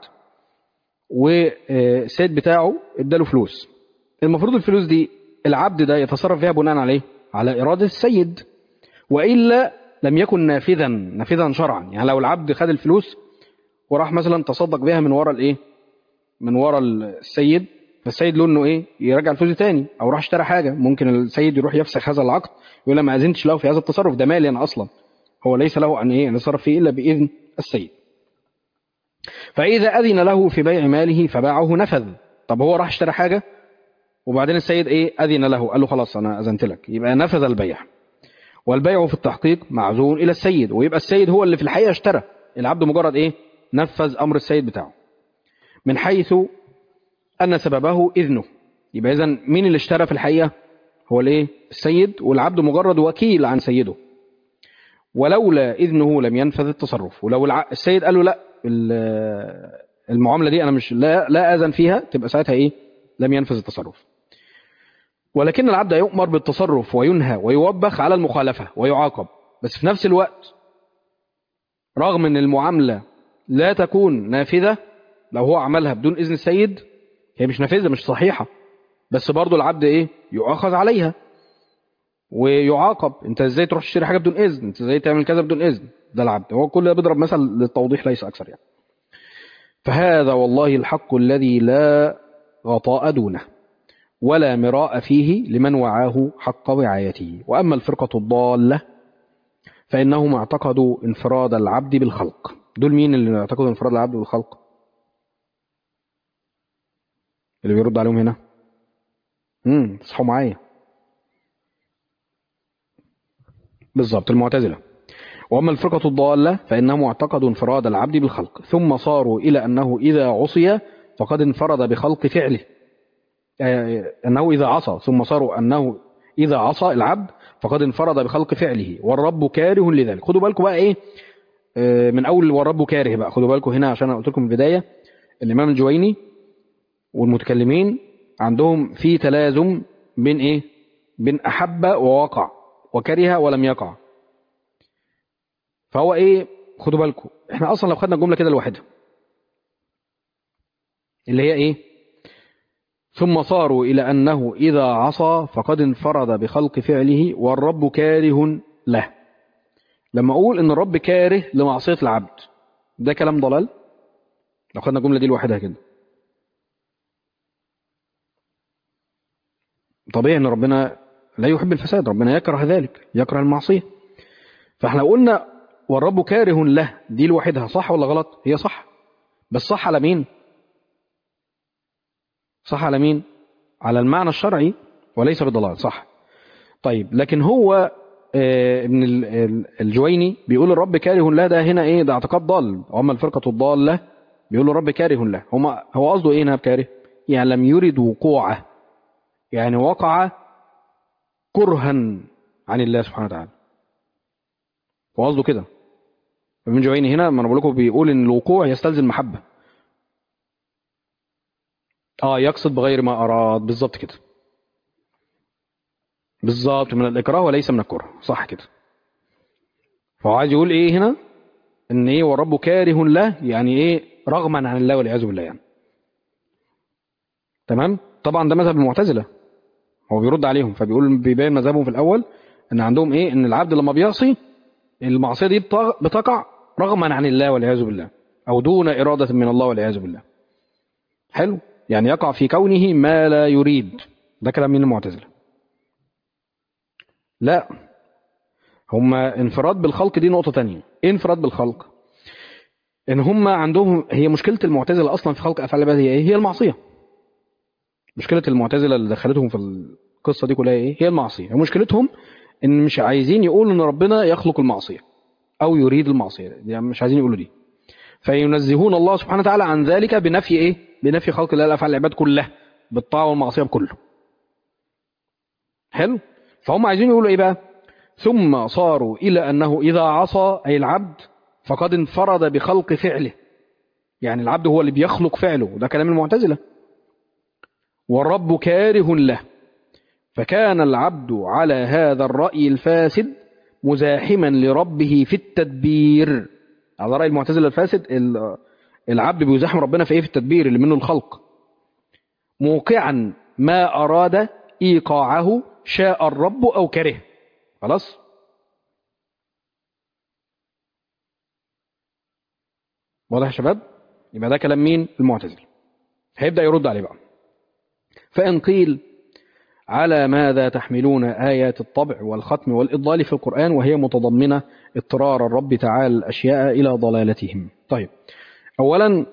والسيد بتاعه اداله فلوس المفروض الفلوس دي العبد ده يتصرف فيها بناء عليه على إرادة السيد وإلا لم يكن نافذا نافذا شرعا يعني لو العبد خد الفلوس وراح مثلا تصدق بها من ورا الايه من ورا السيد فالسيد له انه ايه يرجع الفلوس تاني او راح اشترى حاجه ممكن السيد يروح يفسخ هذا العقد يقول له ما اذنتش له في هذا التصرف ده مالي انا اصلا هو ليس له ان ايه ان يتصرف فيه الا باذن السيد فاذا اذن له في بيع ماله فباعه نفذ طب هو راح اشترى حاجه وبعدين السيد ايه اذن له قال له خلاص انا اذنت لك يبقى نفذ البيع والبيع في التحقيق معزون الى السيد ويبقى السيد هو اللي في الحقيقه اشترى العبد مجرد ايه نفذ امر السيد بتاعه من حيث ان سببه اذنه يبقى اذا مين اللي اشترى في الحقيقه هو الايه السيد والعبد مجرد وكيل عن سيده ولولا اذنه لم ينفذ التصرف ولو الع... السيد قال له لا المعامله دي انا مش لا لا اذن فيها تبقى ساعتها ايه لم ينفذ التصرف ولكن العبد يؤمر بالتصرف وينهى ويوبخ على المخالفة ويعاقب بس في نفس الوقت رغم ان المعاملة لا تكون نافذة لو هو عملها بدون إذن السيد هي مش نافذة مش صحيحة بس برضو العبد ايه يؤخذ عليها ويعاقب انت ازاي تروح تشتري حاجة بدون إذن انت ازاي تعمل كذا بدون إذن ده العبد هو كل ده بيضرب مثل للتوضيح ليس أكثر يعني فهذا والله الحق الذي لا غطاء دونه ولا مراء فيه لمن وعاه حق رعايته وأما الفرقة الضالة فإنهم اعتقدوا انفراد العبد بالخلق دول مين اللي اعتقدوا انفراد العبد بالخلق اللي بيرد عليهم هنا امم تصحوا معايا بالظبط المعتزلة وأما الفرقة الضالة فإنهم اعتقدوا انفراد العبد بالخلق ثم صاروا إلى أنه إذا عصي فقد انفرد بخلق فعله أنه إذا عصى ثم صاروا أنه إذا عصى العبد فقد انفرد بخلق فعله والرب كاره لذلك خدوا بالكم بقى إيه من أول والرب كاره بقى خدوا بالكم هنا عشان أنا قلت لكم في البداية الإمام الجويني والمتكلمين عندهم في تلازم بين إيه بين أحب ووقع وكره ولم يقع فهو إيه خدوا بالكم إحنا أصلا لو خدنا الجملة كده لوحدها اللي هي إيه ثم صاروا إلى أنه إذا عصى فقد انفرد بخلق فعله والرب كاره له لما أقول إن الرب كاره لمعصية العبد ده كلام ضلال لو خدنا الجملة دي لوحدها كده طبيعي إن ربنا لا يحب الفساد ربنا يكره ذلك يكره المعصية فاحنا قلنا والرب كاره له دي لوحدها صح ولا غلط هي صح بس صح على مين صح على مين على المعنى الشرعي وليس بضلال صح طيب لكن هو ابن الجويني بيقول الرب كاره له ده هنا ايه ده اعتقاد ضال واما الفرقه الضاله بيقول الرب كاره له هما هو قصده ايه هنا بكاره يعني لم يرد وقوعه يعني وقع كرها عن الله سبحانه وتعالى هو قصده كده ابن الجويني هنا ما انا بقول لكم بيقول ان الوقوع يستلزم محبه اه يقصد بغير ما اراد بالظبط كده بالظبط من الاكراه وليس من الكره صح كده فهو عايز يقول ايه هنا ان ايه والرب كاره له يعني ايه رغما عن الله والعياذ بالله يعني تمام طبعا ده مذهب المعتزله هو بيرد عليهم فبيقول بيبين مذهبهم في الاول ان عندهم ايه ان العبد لما بيعصي المعصيه دي بتقع رغما عن الله والعياذ بالله او دون اراده من الله والعياذ بالله حلو يعني يقع في كونه ما لا يريد ده كلام من المعتزله لا هم انفراد بالخلق دي نقطه تانية ايه انفراد بالخلق ان هم عندهم هي مشكله المعتزله اصلا في خلق افعال العباد هي ايه هي المعصيه مشكله المعتزله اللي دخلتهم في القصه دي كلها ايه هي المعصيه مشكلتهم ان مش عايزين يقولوا ان ربنا يخلق المعصيه او يريد المعصيه يعني مش عايزين يقولوا دي فينزهون الله سبحانه وتعالى عن ذلك بنفي ايه بنفي خلق الله لافعال العباد كلها بالطاعه والمعصيه بكله حلو فهم عايزين يقولوا ايه بقى ثم صاروا الى انه اذا عصى اي العبد فقد انفرد بخلق فعله يعني العبد هو اللي بيخلق فعله وده كلام المعتزله والرب كاره له فكان العبد على هذا الرأي الفاسد مزاحما لربه في التدبير على رأي المعتزلة الفاسد ال- العبد بيزاحم ربنا في ايه في التدبير اللي منه الخلق موقعا ما أراد إيقاعه شاء الرب أو كره خلاص واضح يا شباب يبقى ده كلام مين المعتزلة هيبدأ يرد عليه بقى فإن قيل على ماذا تحملون آيات الطبع والختم والإضلال في القرآن وهي متضمنة اضطرار الرب تعالى الأشياء إلى ضلالتهم طيب أولا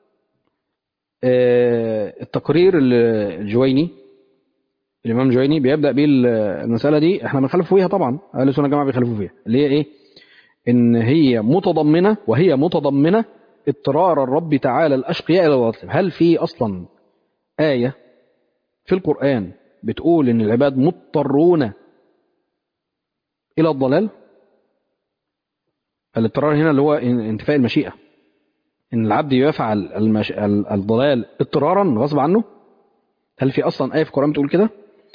آه، التقرير ال- الجويني الإمام الجويني بيبدأ بيه ال- المسألة دي احنا بنخالف فيها طبعا أهل السنة الجماعة بيخالفوا فيها اللي هي إيه إن هي متضمنة وهي متضمنة اضطرار الرب تعالى الأشقياء إلى ضلالتهم هل في أصلا آية في القرآن بتقول إن العباد مضطرون إلى الضلال الاضطرار هنا اللي هو ان- انتفاء المشيئة إن العبد يفعل المش... ال- الضلال اضطرارا غصب عنه هل في أصلا آية في القرآن بتقول كده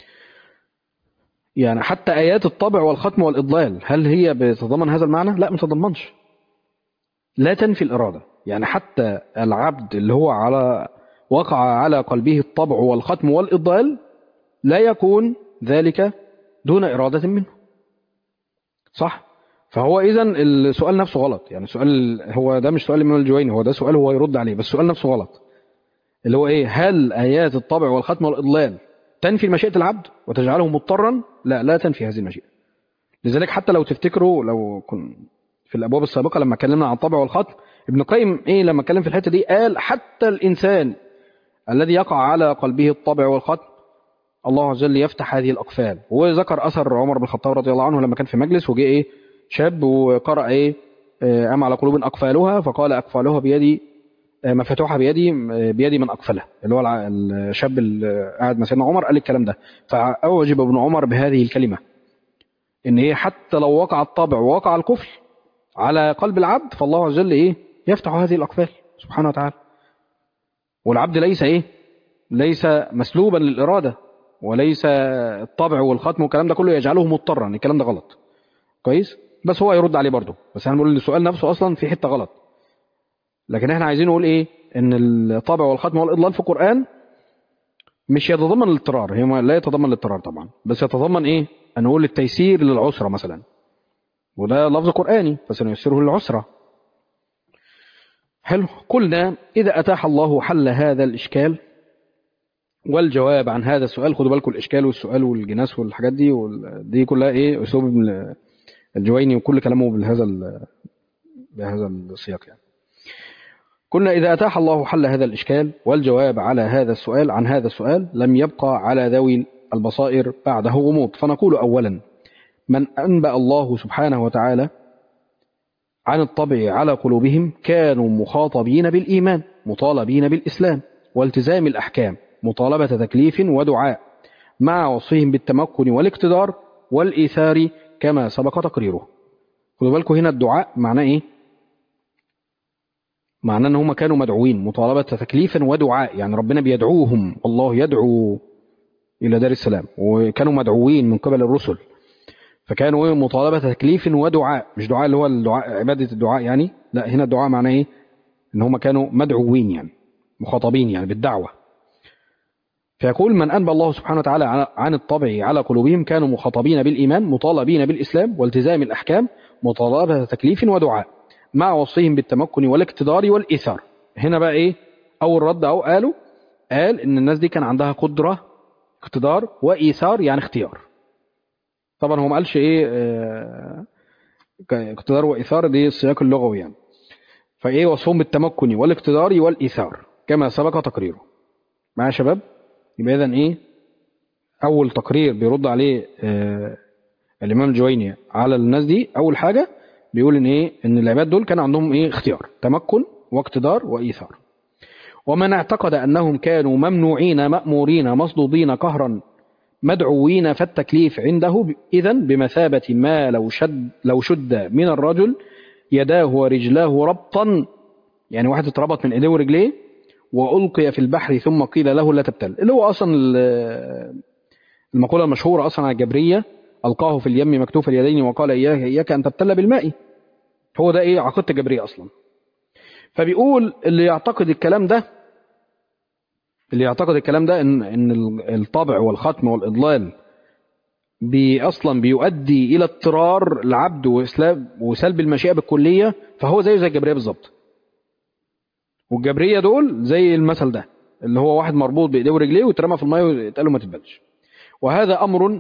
يعني حتى آيات الطبع والختم والإضلال هل هي بتتضمن هذا المعنى لا ما تتضمنش لا تنفي الإرادة يعني حتى العبد اللي هو على وقع على قلبه الطبع والختم والإضلال لا يكون ذلك دون إرادة منه صح فهو إذا السؤال نفسه غلط يعني سؤال هو ده مش سؤال الإمام الجويني هو ده سؤال هو يرد عليه بس السؤال نفسه غلط اللي هو إيه هل آيات الطبع والختم والإضلال تنفي مشيئة العبد وتجعله مضطرا لا لا تنفي هذه المشيئة لذلك حتى لو تفتكروا لو كن في الأبواب السابقة لما اتكلمنا عن الطبع والختم ابن القيم إيه لما اتكلم في الحتة دي قال حتى الإنسان الذي يقع على قلبه الطبع والختم الله عز وجل يفتح هذه الأقفال وذكر أثر عمر بن الخطاب رضي الله عنه لما كان في مجلس وجه إيه شاب وقرأ إيه آه، أم على قلوب أقفالها فقال أقفالها بيدي آه، مفتوحة بيدي آه، بيدي من أقفلها اللي هو الع- الشاب اللي قاعد مع سيدنا عمر قال الكلام ده فأعجب ابن عمر بهذه الكلمة إن هي حتى لو وقع الطبع ووقع الكفر على قلب العبد فالله عز وجل إيه يفتح هذه الأقفال سبحانه وتعالى والعبد ليس إيه ليس مسلوبا للإرادة وليس الطبع والختم والكلام ده كله يجعله مضطرا الكلام ده غلط كويس بس هو يرد عليه برضه بس احنا بنقول ان السؤال نفسه اصلا في حته غلط لكن احنا عايزين نقول ايه ان الطبع والختم والاضلال في القران مش يتضمن الاضطرار هي ما- لا يتضمن الاضطرار طبعا بس يتضمن ايه ان نقول التيسير للعسره مثلا وده لفظ قراني فسنيسره للعسره حلو قلنا اذا اتاح الله حل هذا الاشكال والجواب عن هذا السؤال خدوا بالكم الاشكال والسؤال والجناس والحاجات دي وال- دي كلها ايه اسلوب ابن الجويني وكل كلامه بهذا ال- بهذا السياق يعني قلنا إذا أتاح الله حل هذا الإشكال والجواب على هذا السؤال عن هذا السؤال لم يبقى على ذوي البصائر بعده غموض فنقول أولا من أنبأ الله سبحانه وتعالى عن الطبع على قلوبهم كانوا مخاطبين بالإيمان مطالبين بالإسلام والتزام الأحكام مطالبة تكليف ودعاء مع وصفهم بالتمكن والاقتدار والإيثار كما سبق تقريره خدوا بالكم هنا الدعاء معناه إيه معناه ان هم كانوا مدعوين مطالبة تكليفا ودعاء يعني ربنا بيدعوهم الله يدعو إلى دار السلام وكانوا مدعوين من قبل الرسل فكانوا إيه مطالبة تكليف ودعاء مش دعاء اللي هو الدعاء عبادة الدعاء يعني لا هنا الدعاء معناه إيه إن هم كانوا مدعوين يعني مخاطبين يعني بالدعوة فيقول من أنبى الله سبحانه وتعالى عن- عن الطبع على قلوبهم كانوا مخاطبين بالإيمان مطالبين بالإسلام والتزام الأحكام مطالبة تكليف ودعاء مع وصفهم بالتمكن والاقتدار والإيثار هنا بقى إيه أول رد أو قالوا قال إن الناس دي كان عندها قدرة اقتدار وإيثار يعني اختيار طبعا هو ما قالش إيه آه، اقتدار وإيثار دي السياق اللغوي يعني فإيه وصفهم بالتمكن والاقتدار والإيثار كما سبق تقريره معايا يا شباب يبقى إذن إيه أول تقرير بيرد عليه آه الإمام الجويني على الناس دي أول حاجة بيقول إن إيه إن العباد دول كان عندهم إيه اختيار تمكن واقتدار وإيثار ومن اعتقد أنهم كانوا ممنوعين مأمورين مصدودين قهرا مدعوين فالتكليف عنده إذا بمثابة ما لو شد, لو شد من الرجل يداه ورجلاه ربطا يعني واحد اتربط من ايديه ورجليه وألقي في البحر ثم قيل له لا تبتل اللي هو أصلا ال- المقولة المشهورة أصلا على الجبرية ألقاه في اليم مكتوف اليدين وقال إياك, إياك أن تبتل بالماء هو ده إيه عقيدة الجبرية أصلا فبيقول اللي يعتقد الكلام ده اللي يعتقد الكلام ده ان ان الطبع والختم والاضلال بي اصلا بيؤدي الى اضطرار العبد واسلاب وسلب المشيئه بالكليه فهو زيه زي الجبريه بالظبط والجبريه دول زي المثل ده اللي هو واحد مربوط بايديه ورجليه واترمى في الميه ويتقال له ما تتبلش وهذا امر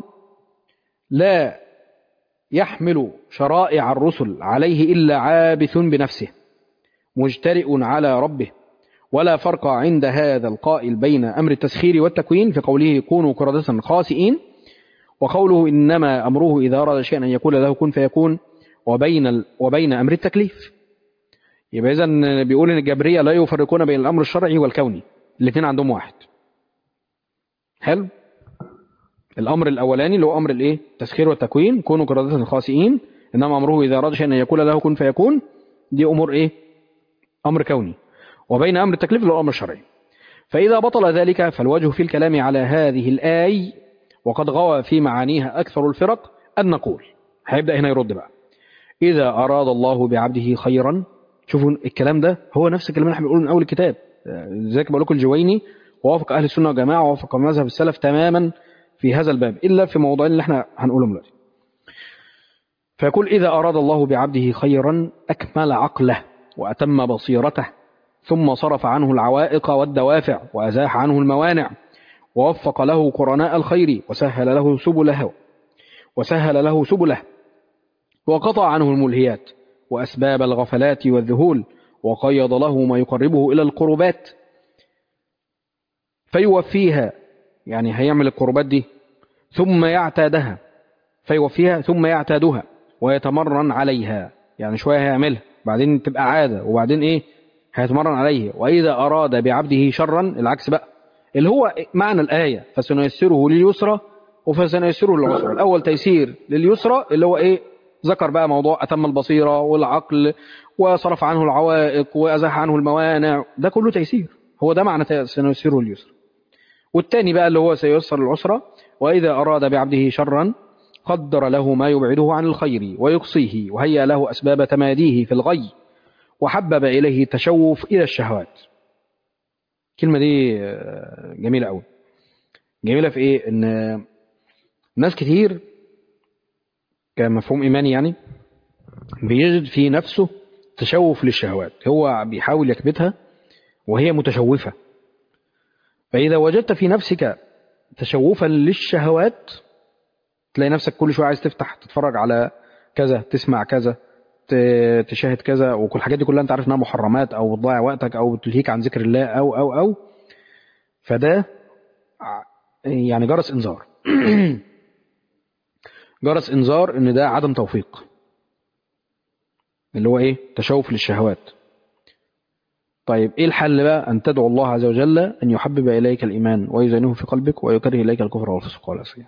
لا يحمل شرائع الرسل عليه الا عابث بنفسه مجترئ على ربه ولا فرق عند هذا القائل بين أمر التسخير والتكوين في قوله كونوا كردة خاسئين وقوله إنما أمره إذا أراد شيئا أن يقول له كن فيكون وبين ال... وبين أمر التكليف يبقى إذا بيقول إن الجبرية لا يفرقون بين الأمر الشرعي والكوني الاثنين عندهم واحد حلو الأمر الأولاني اللي هو أمر الإيه التسخير والتكوين كونوا كردة خاسئين إنما أمره إذا أراد شيئا أن يقول له كن فيكون دي أمور إيه أمر كوني وبين أمر التكليف اللي هو الأمر الشرعي فإذا بطل ذلك فالوجه في الكلام على هذه الآي وقد غوى في معانيها أكثر الفرق أن نقول هيبدأ هنا يرد بقى إذا أراد الله بعبده خيرا شوفوا الكلام ده هو نفس الكلام اللي احنا بنقوله من أول الكتاب زي ما بقول لكم الجويني ووافق أهل السنة والجماعة ووافق مذهب السلف تماما في هذا الباب إلا في موضوعين اللي احنا هنقولهم دلوقتي فيقول إذا أراد الله بعبده خيرا أكمل عقله وأتم بصيرته ثم صرف عنه العوائق والدوافع وأزاح عنه الموانع ووفق له قرناء الخير وسهل له سبله وسهل له سبله وقطع عنه الملهيات وأسباب الغفلات والذهول وقيض له ما يقربه إلى القربات فيوفيها يعني هيعمل القربات دي ثم يعتادها فيوفيها ثم يعتادها ويتمرن عليها يعني شوية هيعملها بعدين تبقى عادة وبعدين إيه هيتمرن عليه وإذا أراد بعبده شرا العكس بقى اللي هو معنى الآية فسنيسره لليسرى وفسنيسره للعسرى الأول تيسير لليسرى اللي هو إيه ذكر بقى موضوع أتم البصيرة والعقل وصرف عنه العوائق وأزاح عنه الموانع ده كله تيسير هو ده معنى سنيسره لليسرى والتاني بقى اللي هو سيسر العسرى وإذا أراد بعبده شرا قدر له ما يبعده عن الخير ويقصيه وهيأ له أسباب تماديه في الغي وحبب إليه التشوف إلى الشهوات الكلمة دي جميلة أوي جميلة في إيه إن ناس كتير كمفهوم إيماني يعني بيجد في نفسه تشوف للشهوات هو بيحاول يكبتها وهي متشوفة فإذا وجدت في نفسك تشوفا للشهوات تلاقي نفسك كل شوية عايز تفتح تتفرج على كذا تسمع كذا تشاهد كذا وكل الحاجات دي كلها انت عارف انها محرمات او بتضيع وقتك او بتلهيك عن ذكر الله او او او فده يعني جرس انذار جرس انذار ان ده عدم توفيق اللي هو ايه تشوف للشهوات طيب ايه الحل بقى ان تدعو الله عز وجل ان يحبب اليك الايمان ويزينه في قلبك ويكره اليك الكفر والفسق والعصيان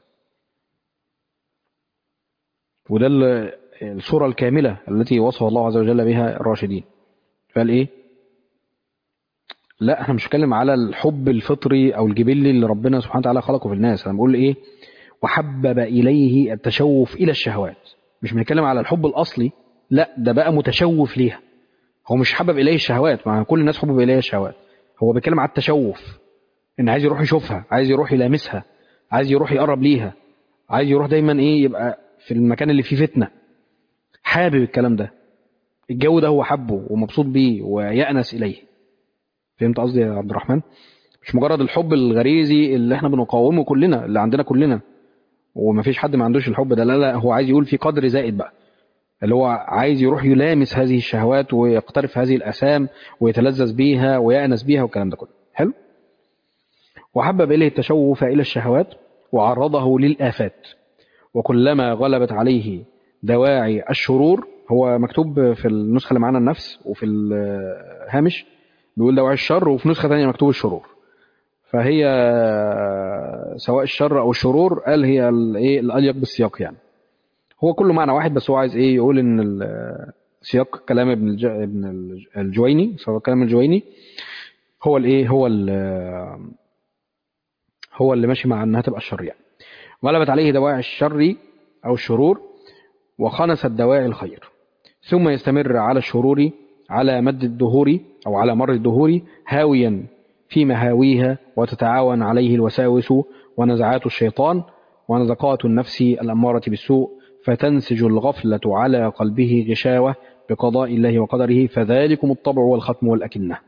وده الصورة الكاملة التي وصف الله عز وجل بها الراشدين قال ايه لا احنا مش بنتكلم على الحب الفطري او الجبلي اللي ربنا سبحانه وتعالى خلقه في الناس انا بقول ايه وحبب اليه التشوف الى الشهوات مش بنتكلم على الحب الاصلي لا ده بقى متشوف ليها هو مش حبب اليه الشهوات مع كل الناس حبب اليه الشهوات هو بيتكلم على التشوف ان عايز يروح يشوفها عايز يروح يلامسها عايز يروح يقرب ليها عايز يروح دايما ايه يبقى في المكان اللي فيه فتنه حابب الكلام ده الجو ده هو حبه ومبسوط بيه ويأنس إليه فهمت قصدي يا عبد الرحمن مش مجرد الحب الغريزي اللي احنا بنقاومه كلنا اللي عندنا كلنا ومفيش حد ما عندوش الحب ده لا لا هو عايز يقول في قدر زائد بقى اللي هو عايز يروح يلامس هذه الشهوات ويقترف هذه الأسام ويتلذذ بيها ويأنس بيها والكلام ده كله حلو وحبب إليه التشوف إلى الشهوات وعرضه للآفات وكلما غلبت عليه دواعي الشرور هو مكتوب في النسخة اللي معانا النفس وفي الهامش بيقول دواعي الشر وفي نسخة تانية مكتوب الشرور فهي سواء الشر أو الشرور قال هي الإيه الأليق بالسياق يعني هو كله معنى واحد بس هو عايز إيه يقول إن ال- سياق كلام ابن الج... ابن الج- الجويني سواء كلام الجويني هو الإيه هو ال- هو اللي ماشي مع إنها تبقى الشر يعني غلبت عليه دواعي الشر أو الشرور وخنست دواعي الخير ثم يستمر على الشرور على مد الدهور أو على مر الدهور هاويا في مهاويها وتتعاون عليه الوساوس ونزعات الشيطان ونزقات النفس الأمارة بالسوء فتنسج الغفلة على قلبه غشاوة بقضاء الله وقدره فذلكم الطبع والختم والأكنة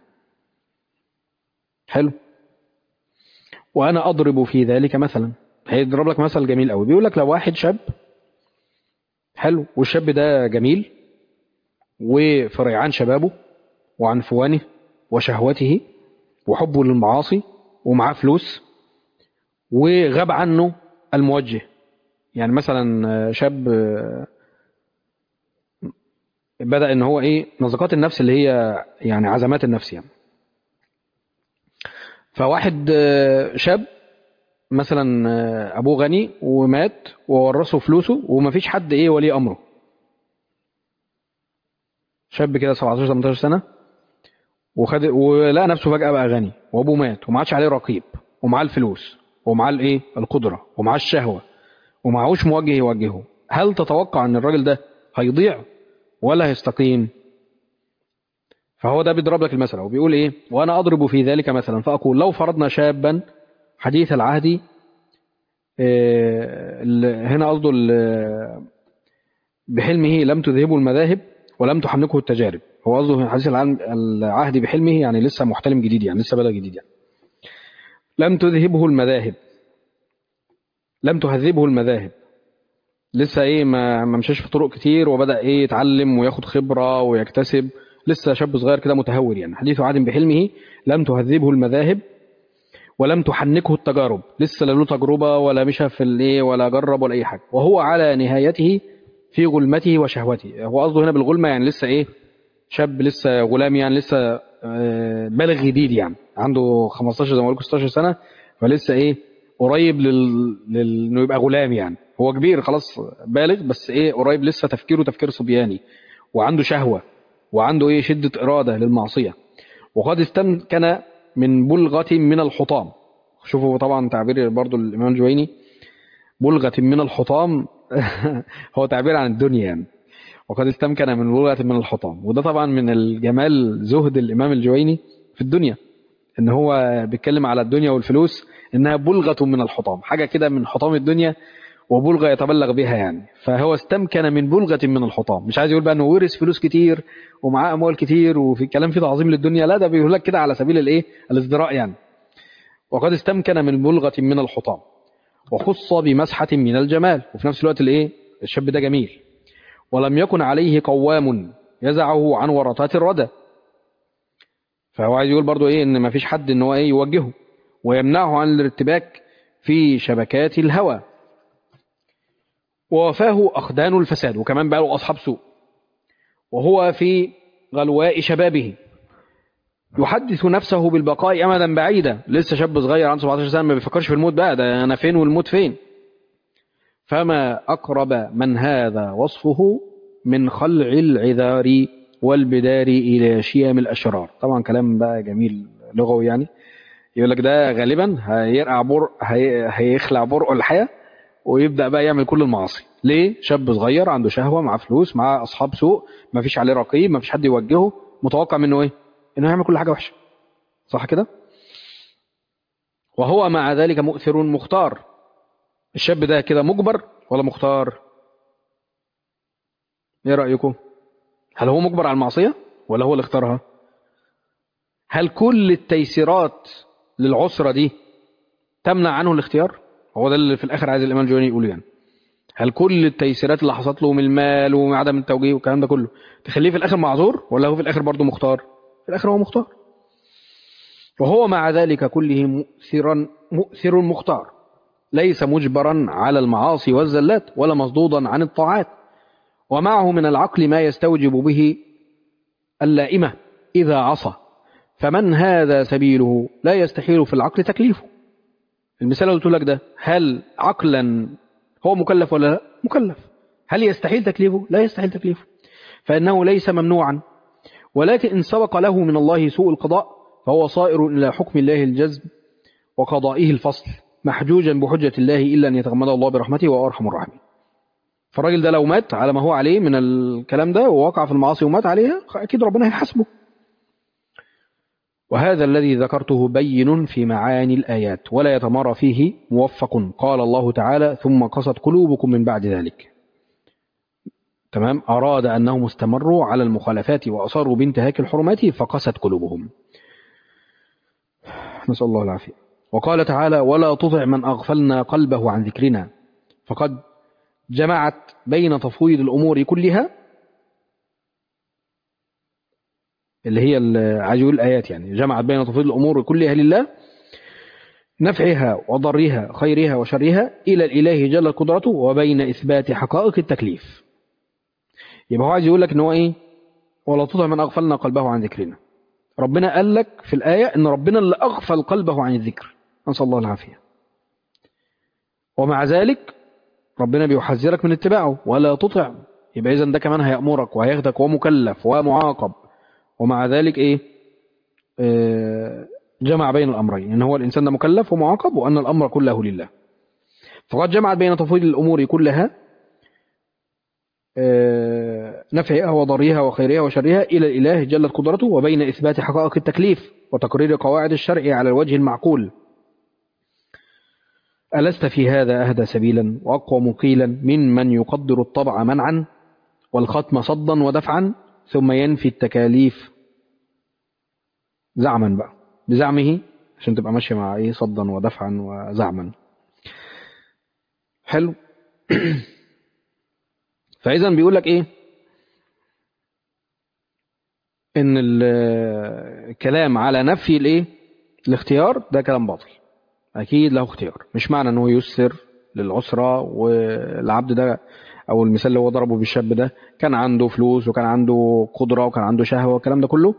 حلو وأنا أضرب في ذلك مثلا هيضرب لك مثل جميل قوي بيقول لك لو واحد شاب حلو والشاب ده جميل وفي ريعان شبابه وعنفوانه وشهوته وحبه للمعاصي ومعاه فلوس وغاب عنه الموجه يعني مثلا شاب بدأ ان هو ايه نزقات النفس اللي هي يعني عزمات النفس يعني فواحد شاب مثلا ابوه غني ومات وورثه فلوسه ومفيش حد ايه ولي امره شاب كده 17 18 سنه وخد ولقى نفسه فجاه بقى غني وابوه مات وما عادش عليه رقيب ومعاه الفلوس ومعاه الايه القدره ومعاه الشهوه ومعهوش موجه يوجهه هل تتوقع ان الراجل ده هيضيع ولا هيستقيم فهو ده بيضرب لك المثل وبيقول ايه وانا اضرب في ذلك مثلا فاقول لو فرضنا شابا حديث العهد إيه هنا قصده بحلمه لم تذهبه المذاهب ولم تحنكه التجارب هو قصده حديث العهد بحلمه يعني لسه محتلم جديد يعني لسه بلد جديد يعني لم تذهبه المذاهب لم تهذبه المذاهب لسه ايه ما ما مشاش في طرق كتير وبدا ايه يتعلم وياخد خبره ويكتسب لسه شاب صغير كده متهور يعني حديث عهد بحلمه لم تهذبه المذاهب ولم تحنكه التجارب لسه لا له تجربه ولا مشى في الايه ولا جرب ولا اي حاجه وهو على نهايته في غلمته وشهوته هو قصده هنا بالغلمه يعني لسه ايه شاب لسه غلام يعني لسه بالغ جديد يعني عنده 15 زي ما قلت 16 سنه فلسه ايه قريب لل... لل... انه يبقى غلام يعني هو كبير خلاص بالغ بس ايه قريب لسه تفكيره تفكير صبياني وعنده شهوه وعنده ايه شده اراده للمعصيه وقد استمكن من بلغه من الحطام شوفوا طبعا تعبير برضو الامام الجويني بلغه من الحطام هو تعبير عن الدنيا يعني وقد استمكن من بلغه من الحطام وده طبعا من الجمال زهد الامام الجويني في الدنيا ان هو بيتكلم على الدنيا والفلوس انها بلغه من الحطام حاجه كده من حطام الدنيا وبلغه يتبلغ بها يعني فهو استمكن من بلغه من الحطام مش عايز يقول بقى انه ورث فلوس كتير ومعاه اموال كتير وفي كلام فيه تعظيم للدنيا لا ده بيقول لك كده على سبيل الايه الازدراء يعني وقد استمكن من بلغه من الحطام وخص بمسحه من الجمال وفي نفس الوقت الايه الشاب ده جميل ولم يكن عليه قوام يزعه عن ورطات الردى فهو عايز يقول برضو ايه ان ما فيش حد ان هو ايه يوجهه ويمنعه عن الارتباك في شبكات الهوى ووفاه أخدان الفساد وكمان بقى له أصحاب سوء وهو في غلواء شبابه يحدث نفسه بالبقاء أمدا بعيدا لسه شاب صغير عنده 17 سنة ما بيفكرش في الموت بقى ده أنا فين والموت فين فما أقرب من هذا وصفه من خلع العذار والبدار إلى شيم الأشرار طبعا كلام بقى جميل لغوي يعني يقول لك ده غالبا هيرقع بر هي... هيخلع برقه الحياه ويبدا بقى يعمل كل المعاصي ليه شاب صغير عنده شهوه معاه فلوس معاه اصحاب سوء ما فيش عليه رقيب ما فيش حد يوجهه متوقع منه ايه انه يعمل كل حاجه وحشه صح كده وهو مع ذلك مؤثر مختار الشاب ده كده مجبر ولا مختار ايه رايكم هل هو مجبر على المعصيه ولا هو اللي اختارها هل كل التيسيرات للعسرة دي تمنع عنه الاختيار هو ده اللي في الآخر عايز الإمام الجويني يقول يعني هل كل التيسيرات اللي حصلت له من المال ومن عدم التوجيه والكلام ده كله تخليه في الآخر معذور ولا هو في الآخر برضه مختار في الآخر هو مختار وهو مع ذلك كله مؤثرا مؤثر مختار ليس مجبرا على المعاصي والزلات ولا مصدودا عن الطاعات ومعه من العقل ما يستوجب به اللائمة إذا عصى فمن هذا سبيله لا يستحيل في العقل تكليفه المثال اللي قلت لك ده هل عقلا هو مكلف ولا لا مكلف هل يستحيل تكليفه لا يستحيل تكليفه فإنه ليس ممنوعا ولكن إن سبق له من الله سوء القضاء فهو صائر إلى حكم الله الجزم وقضائه الفصل محجوجا بحجة الله إلا أن يتغمد الله برحمته وأرحم الراحمين فالراجل ده لو مات على ما هو عليه من الكلام ده ووقع في المعاصي ومات عليها أكيد ربنا هيحاسبه وهذا الذي ذكرته بين في معاني الآيات ولا يتمارى فيه موفق قال الله تعالى ثم قست قلوبكم من بعد ذلك تمام أراد أنهم استمروا على المخالفات وأصروا بانتهاك الحرمات فقست قلوبهم نسأل الله العافية وقال تعالى ولا تطع من أغفلنا قلبه عن ذكرنا فقد جمعت بين تفويض الأمور كلها اللي هي عايز يقول الآيات يعني جمعت بين تفويض الأمور كلها لله نفعها وضرها خيرها وشرها إلى الإله جل قدرته وبين إثبات حقائق التكليف يبقى هو عايز يقول لك ان هو ايه ولا تطع من اغفلنا قلبه عن ذكرنا ربنا قال لك في الآية ان ربنا اللي اغفل قلبه عن الذكر نسأل الله العافية ومع ذلك ربنا بيحذرك من اتباعه ولا تطع يبقى اذا ده كمان هيأمرك وهياخدك ومكلف ومعاقب ومع ذلك ايه آه جمع بين الأمرين ان هو الإنسان ده مكلف ومعاقب وأن الأمر كله لله فقد جمعت بين تفويض الأمور كلها نفعها وضرها وخيرها وشرها إلى الإله جلت قدرته وبين إثبات حقائق التكليف وتقرير قواعد الشرع على الوجه المعقول ألست في هذا أهدى سبيلا وأقوى مقيلا من من يقدر الطبع منعا والختم صدا ودفعا ثم ينفي التكاليف زعما بقى بزعمه عشان تبقى ماشية مع إيه صدا ودفعا وزعما حلو فإذا بيقول لك إيه إن الكلام على نفي الإيه الاختيار ده كلام باطل أكيد له اختيار مش معنى إنه يسر للعسرة والعبد ده أو المثال اللي هو ضربه بالشاب ده كان عنده فلوس وكان عنده قدرة وكان عنده شهوة والكلام ده كله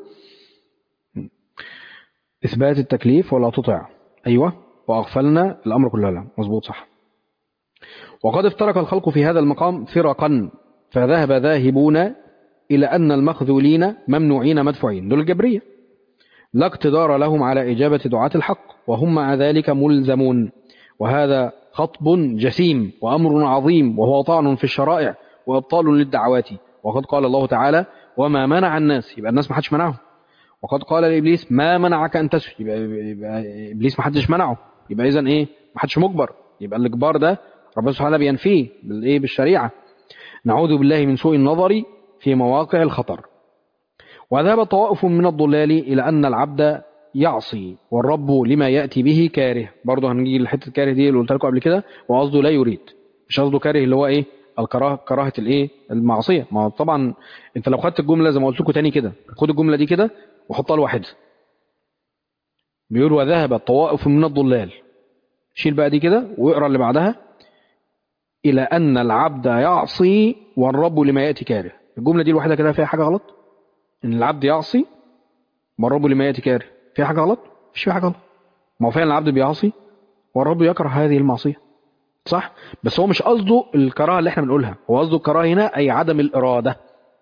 إثبات التكليف ولا تطع أيوة وأغفلنا الأمر كله لا مظبوط صح وقد افترق الخلق في هذا المقام فرقا فذهب ذاهبون إلى أن المخذولين ممنوعين مدفوعين دول الجبرية لا اقتدار لهم على إجابة دعاة الحق وهم مع ذلك ملزمون وهذا خطب جسيم وأمر عظيم وهو طعن في الشرائع وإبطال للدعوات وقد قال الله تعالى وما منع الناس يبقى الناس ما حدش منعهم وقد قال لإبليس ما منعك أن تسجد يبقى, يبقى إبليس ما حدش منعه يبقى إذن إيه ما حدش مجبر يبقى الإجبار ده ربنا سبحانه بينفيه بالايه بالشريعه نعوذ بالله من سوء النظر في مواقع الخطر وذهب طوائف من الضلال الى ان العبد يعصي والرب لما ياتي به كاره برضه هنجي لحته كاره دي اللي قلت لكم قبل كده وقصده لا يريد مش قصده كاره اللي هو ايه الكراهه كراهه الايه المعصيه ما طبعا انت لو خدت الجمله زي ما قلت لكم تاني كده خد الجمله دي كده وحطها لوحدها بيقول وذهب طوائف من الضلال شيل بقى دي كده واقرا اللي بعدها إلى أن العبد يعصي والرب لما يأتي كاره الجملة دي الوحيدة كده فيها حاجة غلط إن العبد يعصي والرب لما يأتي كاره فيها حاجة غلط مش فيها حاجة غلط ما هو فعلا العبد بيعصي والرب يكره هذه المعصية صح بس هو مش قصده الكراهة اللي احنا بنقولها هو قصده الكراهة هنا أي عدم الإرادة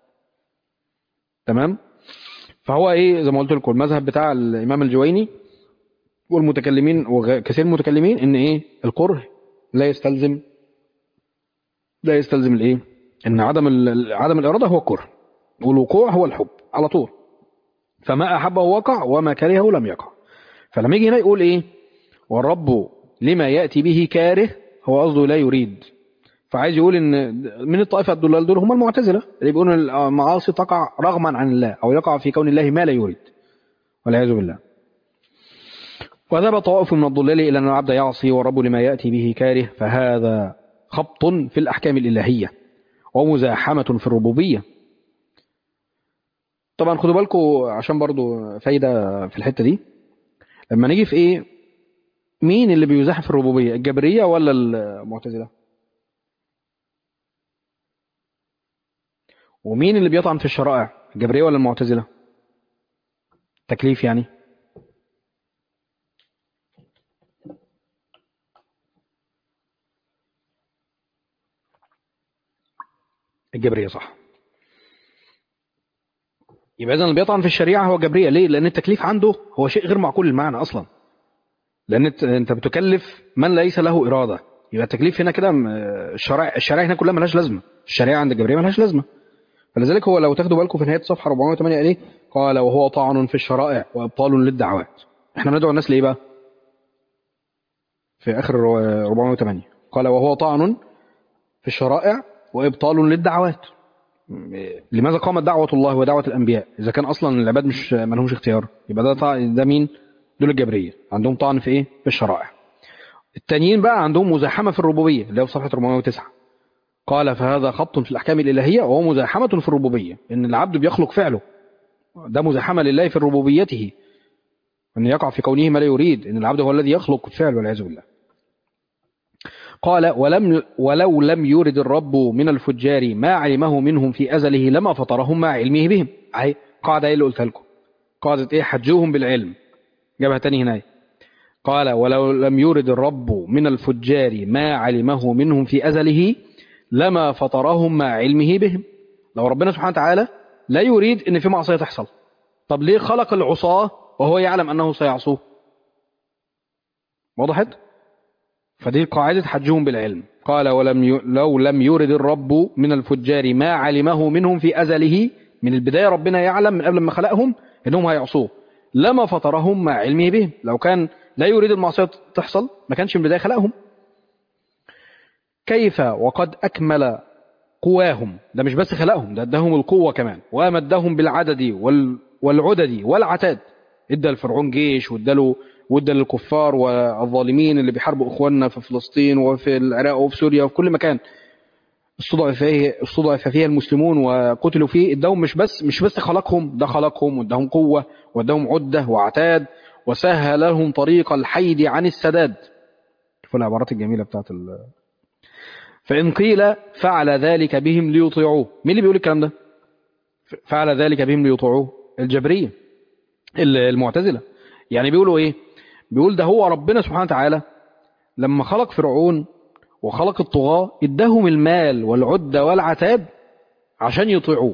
تمام فهو ايه زي ما قلت لكم المذهب بتاع الإمام الجويني والمتكلمين وكثير من المتكلمين ان ايه الكره لا يستلزم لا يستلزم الايه ان عدم عدم الاراده هو الكره والوقوع هو الحب على طول فما احبه وقع وما كرهه لم يقع فلما يجي هنا يقول ايه والرب لما ياتي به كاره هو قصده لا يريد فعايز يقول ان من الطائفه الضلال دول هم المعتزله اللي بيقولوا المعاصي تقع رغما عن الله او يقع في كون الله ما لا يريد والعياذ بالله وذهب طوائف من الضلال الى ان العبد يعصي والرب لما ياتي به كاره فهذا خبط في الأحكام الإلهية ومزاحمة في الربوبية طبعا خدوا بالكم عشان برضو فايدة في الحتة دي لما نيجي في ايه مين اللي بيزاحم في الربوبية الجبرية ولا المعتزلة ومين اللي بيطعن في الشرائع الجبرية ولا المعتزلة تكليف يعني الجبرية صح يبقى إذا اللي بيطعن في الشريعة هو جبرية ليه؟ لأن التكليف عنده هو شيء غير معقول المعنى أصلا لأن أنت- أنت بتكلف من ليس له إرادة يبقى التكليف هنا كده م- الشرائع الشرائع هنا كلها ملهاش لازمة الشريعة عند الجبرية ملهاش لازمة فلذلك هو لو تاخدوا بالكم في نهاية صفحة 408 قال إيه؟ قال وهو طعن في الشرائع وإبطال للدعوات احنا بندعو الناس لإيه بقى؟ في آخر 408 قال وهو طعن في الشرائع وإبطال للدعوات لماذا قامت دعوة الله ودعوة الأنبياء إذا كان أصلا العباد مش ما لهمش اختيار يبقى ده طع... ده مين دول الجبرية عندهم طعن في إيه في الشرائع التانيين بقى عندهم مزاحمة في الربوبية اللي هو في صفحة 409 قال فهذا خط في الأحكام الإلهية وهو مزاحمة في الربوبية إن العبد بيخلق فعله ده مزاحمة لله في ربوبيته أن يقع في كونه ما لا يريد إن العبد هو الذي يخلق الفعل والعياذ بالله قال ولم ولو لم يرد الرب من الفجار ما علمه منهم في أزله لما فطرهم مع علمه بهم أهي قاعدة إيه اللي قلتها لكم قاعدة إيه حجوهم بالعلم جابها تاني هنا قال ولو لم يرد الرب من الفجار ما علمه منهم في أزله لما فطرهم مع علمه بهم لو ربنا سبحانه وتعالى لا يريد ان في معصية تحصل طب ليه خلق العصاة وهو يعلم أنه سيعصوه وضحت فدي قاعدة حجهم بالعلم قال ولم ي... لو لم يرد الرب من الفجار ما علمه منهم في أزله من البداية ربنا يعلم من قبل ما خلقهم انهم هيعصوه لما فطرهم مع علمه بهم لو كان لا يريد المعصية تحصل ما كانش من البداية خلقهم كيف وقد أكمل قواهم ده مش بس خلقهم ده اداهم القوة كمان وأمدهم بالعدد وال... والعدد والعتاد ادى لفرعون جيش واداله وادى للكفار والظالمين اللي بيحاربوا اخواننا في فلسطين وفي العراق وفي سوريا وفي كل مكان استضعف فيه استضعف فيها المسلمون وقتلوا فيه اداهم مش بس مش بس خلقهم ده خلقهم واداهم قوة واداهم عدة وعتاد وسهل لهم طريق الحيد عن السداد شوفوا العبارات الجميلة بتاعت ال... فإن قيل فعل ذلك بهم ليطيعوه مين اللي بيقول الكلام ده فعل ذلك بهم ليطيعوه الجبرية المعتزلة يعني بيقولوا ايه بيقول ده هو ربنا سبحانه وتعالى لما خلق فرعون وخلق الطغاة اداهم المال والعدة والعتاد عشان يطيعوه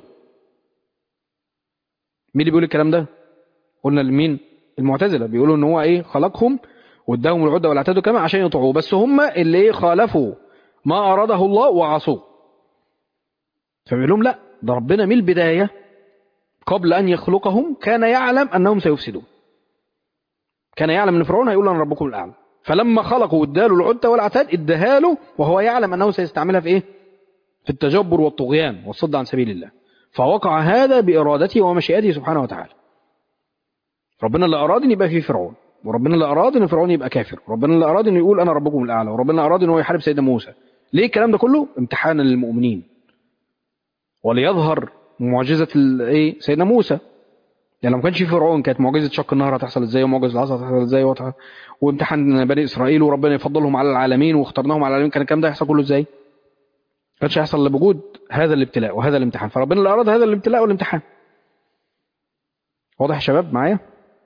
مين اللي بيقول الكلام ده قلنا لمين المعتزلة بيقولوا ان هو ايه خلقهم واداهم العدة والعتاد كمان عشان يطيعوه بس هم اللي ايه خالفوا ما أراده الله وعصوه فبيقول لهم لا ده ربنا من البداية قبل أن يخلقهم كان يعلم أنهم سيفسدون كان يعلم أن فرعون هيقول أنا ربكم الأعلى فلما خلقوا واداله العدة والعتاد اداها له وهو يعلم أنه سيستعملها في إيه في التجبر والطغيان والصد عن سبيل الله فوقع هذا بإرادته ومشيئته سبحانه وتعالى ربنا اللي أراد أن يبقى فيه فرعون وربنا اللي أراد أن فرعون يبقى كافر وربنا اللي أراد أن يقول أنا ربكم الأعلى وربنا أراد أن هو يحارب سيدنا موسى ليه الكلام ده كله امتحانا للمؤمنين وليظهر معجزة ايه سيدنا موسى يعني لو ما كانش في فرعون كانت معجزة شق النهر هتحصل ازاي ومعجزة العصا هتحصل ازاي وتح... وامتحان بني اسرائيل وربنا يفضلهم على العالمين واخترناهم على العالمين كان الكلام ده يحصل كله ازاي؟ ما كانش هيحصل الا بوجود هذا الابتلاء وهذا الامتحان فربنا اللي اراد هذا الابتلاء والامتحان واضح يا شباب معايا؟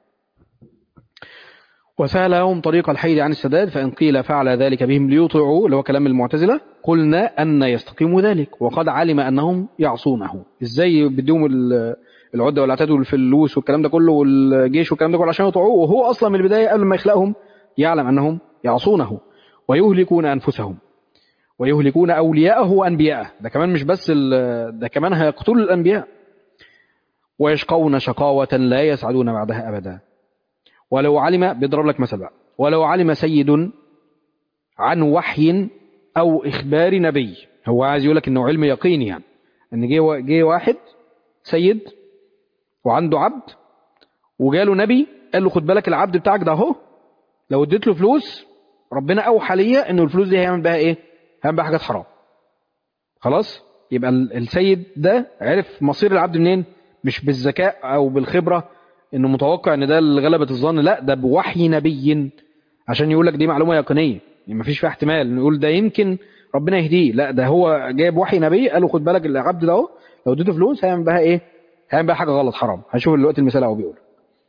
وسهل لهم طريق الحيد عن السداد فإن قيل فعل ذلك بهم ليطيعوا اللي هو كلام المعتزلة قلنا أن يستقيم ذلك وقد علم أنهم يعصونه إزاي بديهم العدة والعتاد والفلوس والكلام ده كله والجيش والكلام ده كله عشان يطيعوه وهو أصلا من البداية قبل ما يخلقهم يعلم أنهم يعصونه ويهلكون أنفسهم ويهلكون أولياءه وأنبياءه ده كمان مش بس ده كمان هيقتلوا الأنبياء ويشقون شقاوة لا يسعدون بعدها أبدا ولو علم بيضرب لك مثل بقى ولو علم سيد عن وحي أو إخبار نبي هو عايز يقول لك إنه علم يقيني يعني إن جه جه واحد سيد وعنده عبد وجاله نبي قال له خد بالك العبد بتاعك ده اهو لو اديت له فلوس ربنا اوحى ليا انه الفلوس دي هيعمل بها ايه؟ هيعمل بها حاجات حرام. خلاص؟ يبقى السيد ده عرف مصير العبد منين؟ مش بالذكاء او بالخبره انه متوقع ان ده غلبة الظن لا ده بوحي نبي عشان يقول لك دي معلومه يقينيه يعني مفيش فيها احتمال نقول ده يمكن ربنا يهديه لا ده هو جايب وحي نبي قال له خد بالك العبد ده اهو لو اديته فلوس هيعمل بها ايه؟ هيعمل بها حاجه غلط حرام هنشوف دلوقتي المثال اهو بيقول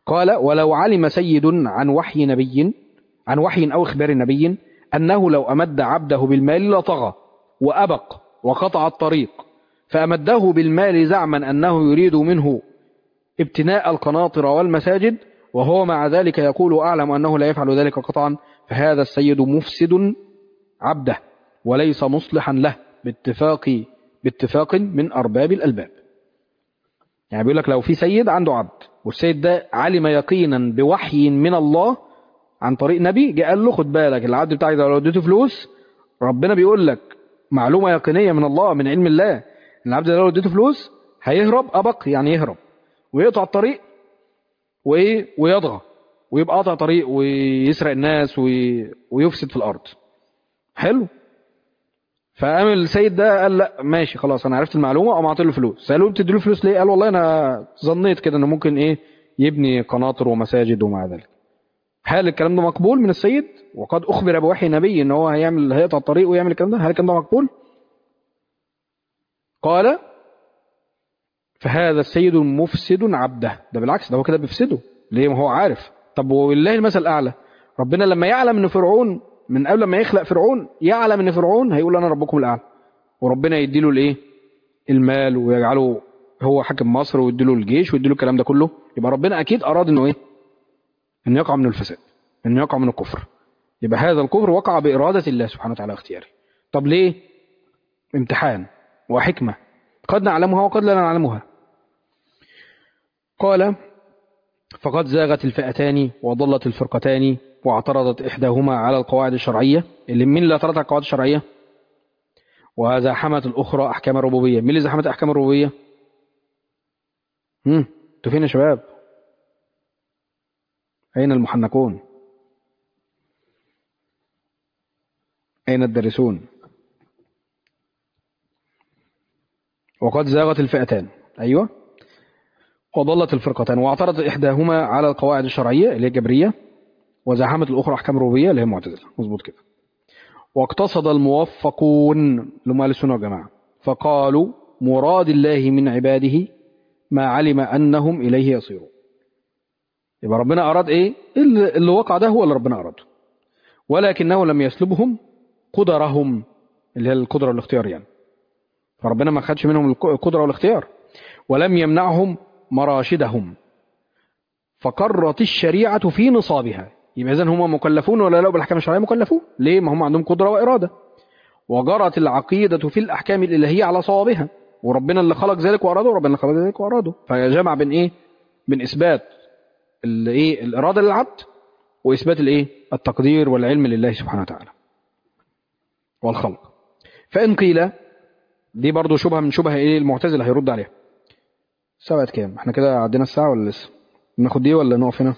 قال ولو علم سيد عن وحي نبي عن وحي أو إخبار نبي أنه لو أمد عبده بالمال لطغى وأبق وقطع الطريق فأمده بالمال زعما أنه يريد منه ابتناء القناطر والمساجد وهو مع ذلك يقول أعلم أنه لا يفعل ذلك قطعا فهذا السيد مفسد عبده وليس مصلحا له باتفاق باتفاق من أرباب الألباب يعني بيقول لك لو في سيد عنده عبد والسيد ده علم يقينا بوحي من الله عن طريق نبي جه قال له خد بالك العبد بتاعك ده لو اديته فلوس ربنا بيقول لك معلومة يقينية من الله من علم الله ان العبد ده لو اديته فلوس هيهرب أبق يعني يهرب ويقطع الطريق وايه ويضغى ويبقى قاطع طريق ويسرق الناس وي... ويفسد في الارض حلو فقام السيد ده قال لا ماشي خلاص انا عرفت المعلومه قام عاطي له فلوس سالوه بتدي له فلوس ليه قال والله انا ظنيت كده انه ممكن ايه يبني قناطر ومساجد ومع ذلك هل الكلام ده مقبول من السيد وقد اخبر بوحي نبي ان هو هيعمل هيقطع الطريق ويعمل الكلام ده هل الكلام ده مقبول قال فهذا السيد مفسد عبده ده بالعكس ده هو كده بيفسده ليه ما هو عارف طب ولله المثل الاعلى ربنا لما يعلم ان فرعون من قبل ما يخلق فرعون يعلم ان فرعون هيقول انا ربكم الاعلى وربنا يديله الايه المال ويجعله هو حاكم مصر ويديله الجيش ويديله الكلام ده كله يبقى ربنا اكيد اراد انه ايه انه يقع من الفساد انه يقع من الكفر يبقى هذا الكفر وقع باراده الله سبحانه وتعالى واختياره طب ليه امتحان وحكمه قد نعلمها وقد لا نعلمها قال فقد زاغت الفئتان وضلت الفرقتان واعترضت إحداهما على القواعد الشرعية اللي مين اللي اعترض على القواعد الشرعية وزاحمت الأخرى أحكام الربوبية مين اللي زاحمت أحكام الربوبية هم انتوا فين يا شباب أين المحنكون أين الدارسون وقد زاغت الفئتان أيوة وضلت الفرقتان واعترضت إحداهما على القواعد الشرعية اللي هي الجبرية وزحمت الأخرى أحكام الربوبية اللي هي معتزلة مظبوط كده واقتصد الموفقون اللي هم أهل السنة والجماعة فقالوا مراد الله من عباده ما علم أنهم إليه يصيرون يبقى ربنا أراد إيه اللي اللي وقع ده هو اللي ربنا أراده ولكنه لم يسلبهم قدرهم اللي هي القدرة والاختيار يعني فربنا ما خدش منهم القدرة والاختيار ولم يمنعهم مراشدهم فقرت الشريعة في نصابها يبقى إذن هم مكلفون ولا لا بالأحكام الشرعية مكلفون ليه ما هم عندهم قدرة وإرادة وجرت العقيدة في الأحكام الإلهية على صوابها وربنا اللي خلق ذلك وأراده وربنا اللي خلق ذلك وأراده فجمع بين إيه بين إثبات الإيه الإرادة للعبد وإثبات الإيه التقدير والعلم لله سبحانه وتعالى والخلق فإن قيل دي برضو شبهة من شبهة إيه المعتزلة هيرد عليها ساعة كام احنا كده عدينا الساعة ولا لسه ناخد دي ولا نقف هنا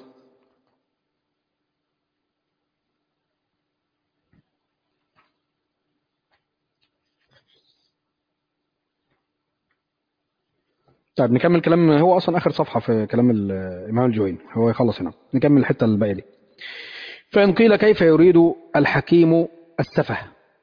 طيب نكمل كلام هو اصلا اخر صفحه في كلام الامام الجويني هو يخلص هنا نكمل الحته الباقيه دي فان قيل كيف يريد الحكيم السفه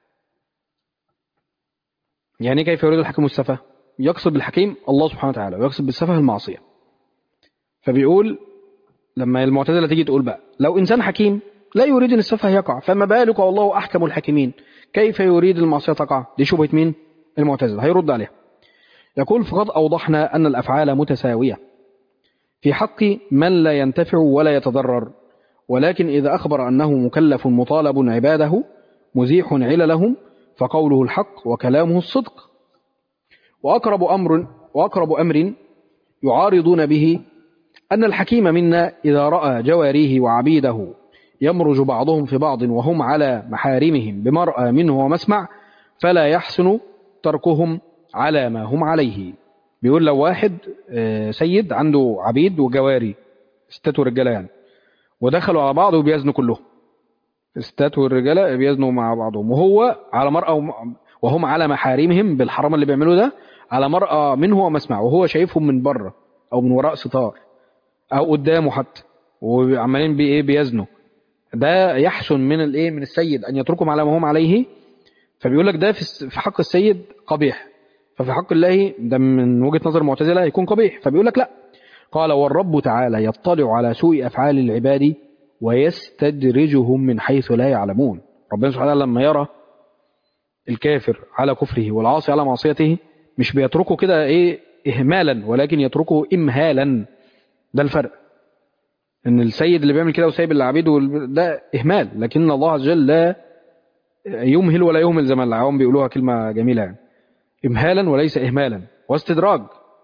يعني كيف يريد الحكيم السفه يقصد بالحكيم الله سبحانه وتعالى ويقصد بالسفه المعصيه فبيقول لما المعتزله تيجي تقول بقى لو انسان حكيم لا يريد ان السفه يقع فما بالك والله احكم الحاكمين كيف يريد المعصيه تقع دي شبهه مين المعتزله هيرد عليها يقول فقد أوضحنا أن الأفعال متساوية في حق من لا ينتفع ولا يتضرر ولكن إذا أخبر أنه مكلف مطالب عباده مزيح عللهم فقوله الحق وكلامه الصدق وأقرب أمر وأقرب أمر يعارضون به أن الحكيم منا إذا رأى جواريه وعبيده يمرج بعضهم في بعض وهم على محارمهم بمرأى منه ومسمع فلا يحسن تركهم على ما هم عليه بيقول لو واحد سيد عنده عبيد وجواري ستات ورجاله يعني ودخلوا على بعض وبيزنوا كلهم الستات والرجاله بيزنوا مع بعضهم وهو على مرأة وهم على محارمهم بالحرام اللي بيعملوه ده على مرأة منه ومسمع وهو شايفهم من بره او من وراء ستار او قدامه حتى وعمالين بي ايه بيزنوا ده يحسن من الايه من السيد ان يتركهم على ما هم عليه فبيقول لك ده في حق السيد قبيح ففي حق الله ده من وجهة نظر المعتزلة هيكون قبيح فبيقول لك لا قال والرب تعالى يطلع على سوء أفعال العباد ويستدرجهم من حيث لا يعلمون ربنا سبحانه وتعالى لما يرى الكافر على كفره والعاصي على معصيته مش بيتركه كده ايه اهمالا ولكن يتركه امهالا ده الفرق ان السيد اللي بيعمل كده وسايب العبيد وال- ده اهمال لكن الله عز وجل لا يمهل ولا يهمل زي ما العوام بيقولوها كلمه جميله يعني امهالا وليس اهمالا واستدراج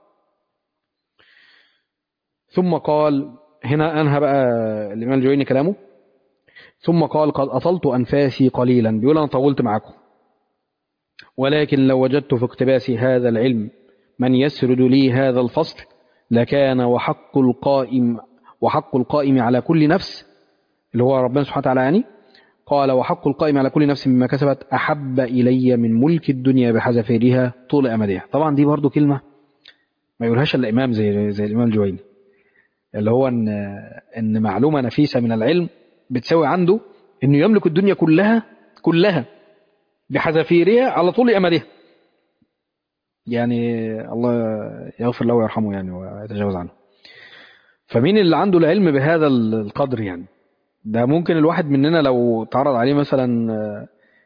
ثم قال هنا انهى بقى الامام الجويني كلامه ثم قال قد اطلت انفاسي قليلا بيقول انا طولت معاكم ولكن لو وجدت في اقتباس هذا العلم من يسرد لي هذا الفصل لكان وحق القائم وحق القائم على كل نفس اللي هو ربنا سبحانه وتعالى يعني قال وحق القائم على كل نفس مما كسبت أحب إلي من ملك الدنيا بحذافيرها طول أمدها طبعا دي برضو كلمة ما يقولهاش إلا إمام زي زي الإمام الجويني اللي هو إن إن معلومة نفيسة من العلم بتساوي عنده إنه يملك الدنيا كلها كلها بحذافيرها على طول أمدها يعني الله يغفر له ويرحمه يعني ويتجاوز عنه فمين اللي عنده العلم بهذا القدر يعني ده ممكن الواحد مننا لو اتعرض عليه مثلا آه،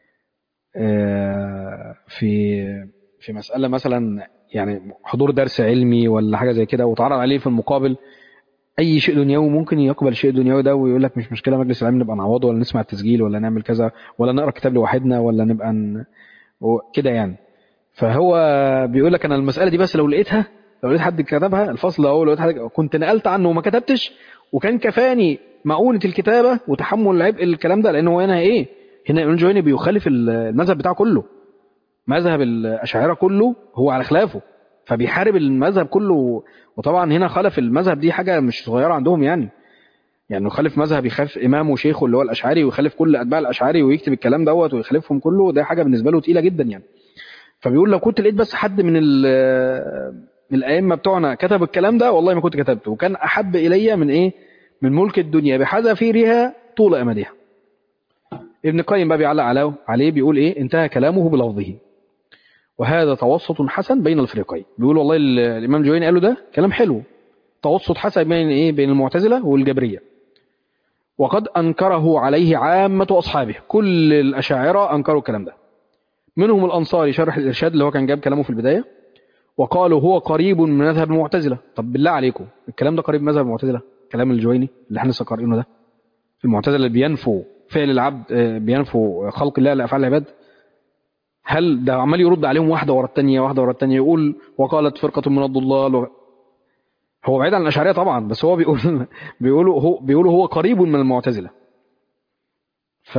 آه، في في مسألة مثلا يعني حضور درس علمي ولا حاجة زي كده واتعرض عليه في المقابل أي شيء دنيوي ممكن يقبل الشيء الدنيوي ده ويقول لك مش مشكلة مجلس العلم نبقى نعوضه ولا نسمع التسجيل ولا نعمل كذا ولا نقرا كتاب لوحدنا ولا نبقى ن... كده يعني فهو بيقول لك انا المساله دي بس لو لقيتها لو لقيت حد كتبها الفصل اهو لو لقيت حد كنت نقلت عنه وما كتبتش وكان كفاني مؤونة الكتابة وتحمل عبء الكلام ده لأنه هو هنا إيه؟ هنا ابن جويني بيخالف المذهب بتاعه كله. مذهب الأشاعرة كله هو على خلافه. فبيحارب المذهب كله وطبعا هنا خلف المذهب دي حاجة مش صغيرة عندهم يعني. يعني يخالف مذهب يخالف إمامه وشيخه اللي هو الأشعري ويخالف كل أتباع الأشعري ويكتب الكلام دوت ويخالفهم كله ده حاجة بالنسبة له تقيلة جدا يعني. فبيقول لو كنت لقيت بس حد من من الأئمة بتوعنا كتب الكلام ده والله ما كنت كتبته وكان أحب إلي من إيه؟ من ملك الدنيا بحذافيرها طول أمدها ابن القيم بقى بيعلق عليه عليه بيقول إيه انتهى كلامه بلفظه وهذا توسط حسن بين الفريقين بيقول والله الإمام الجويني قال له ده كلام حلو توسط حسن بين إيه بين المعتزلة والجبرية وقد أنكره عليه عامة أصحابه كل الأشاعرة أنكروا الكلام ده منهم الأنصاري شرح الإرشاد اللي هو كان جاب كلامه في البداية وقالوا هو قريب من مذهب المعتزلة طب بالله عليكم الكلام ده قريب من مذهب المعتزلة كلام الجويني اللي احنا لسه قارئينه ده المعتزله اللي بينفوا فعل العبد بينفوا خلق الله لافعال العباد هل ده عمال يرد عليهم واحده ورا الثانيه واحده ورا الثانيه يقول وقالت فرقه من الضلال هو بعيد عن الاشعريه طبعا بس هو بيقول بيقولوا هو بيقولوا هو قريب من المعتزله ف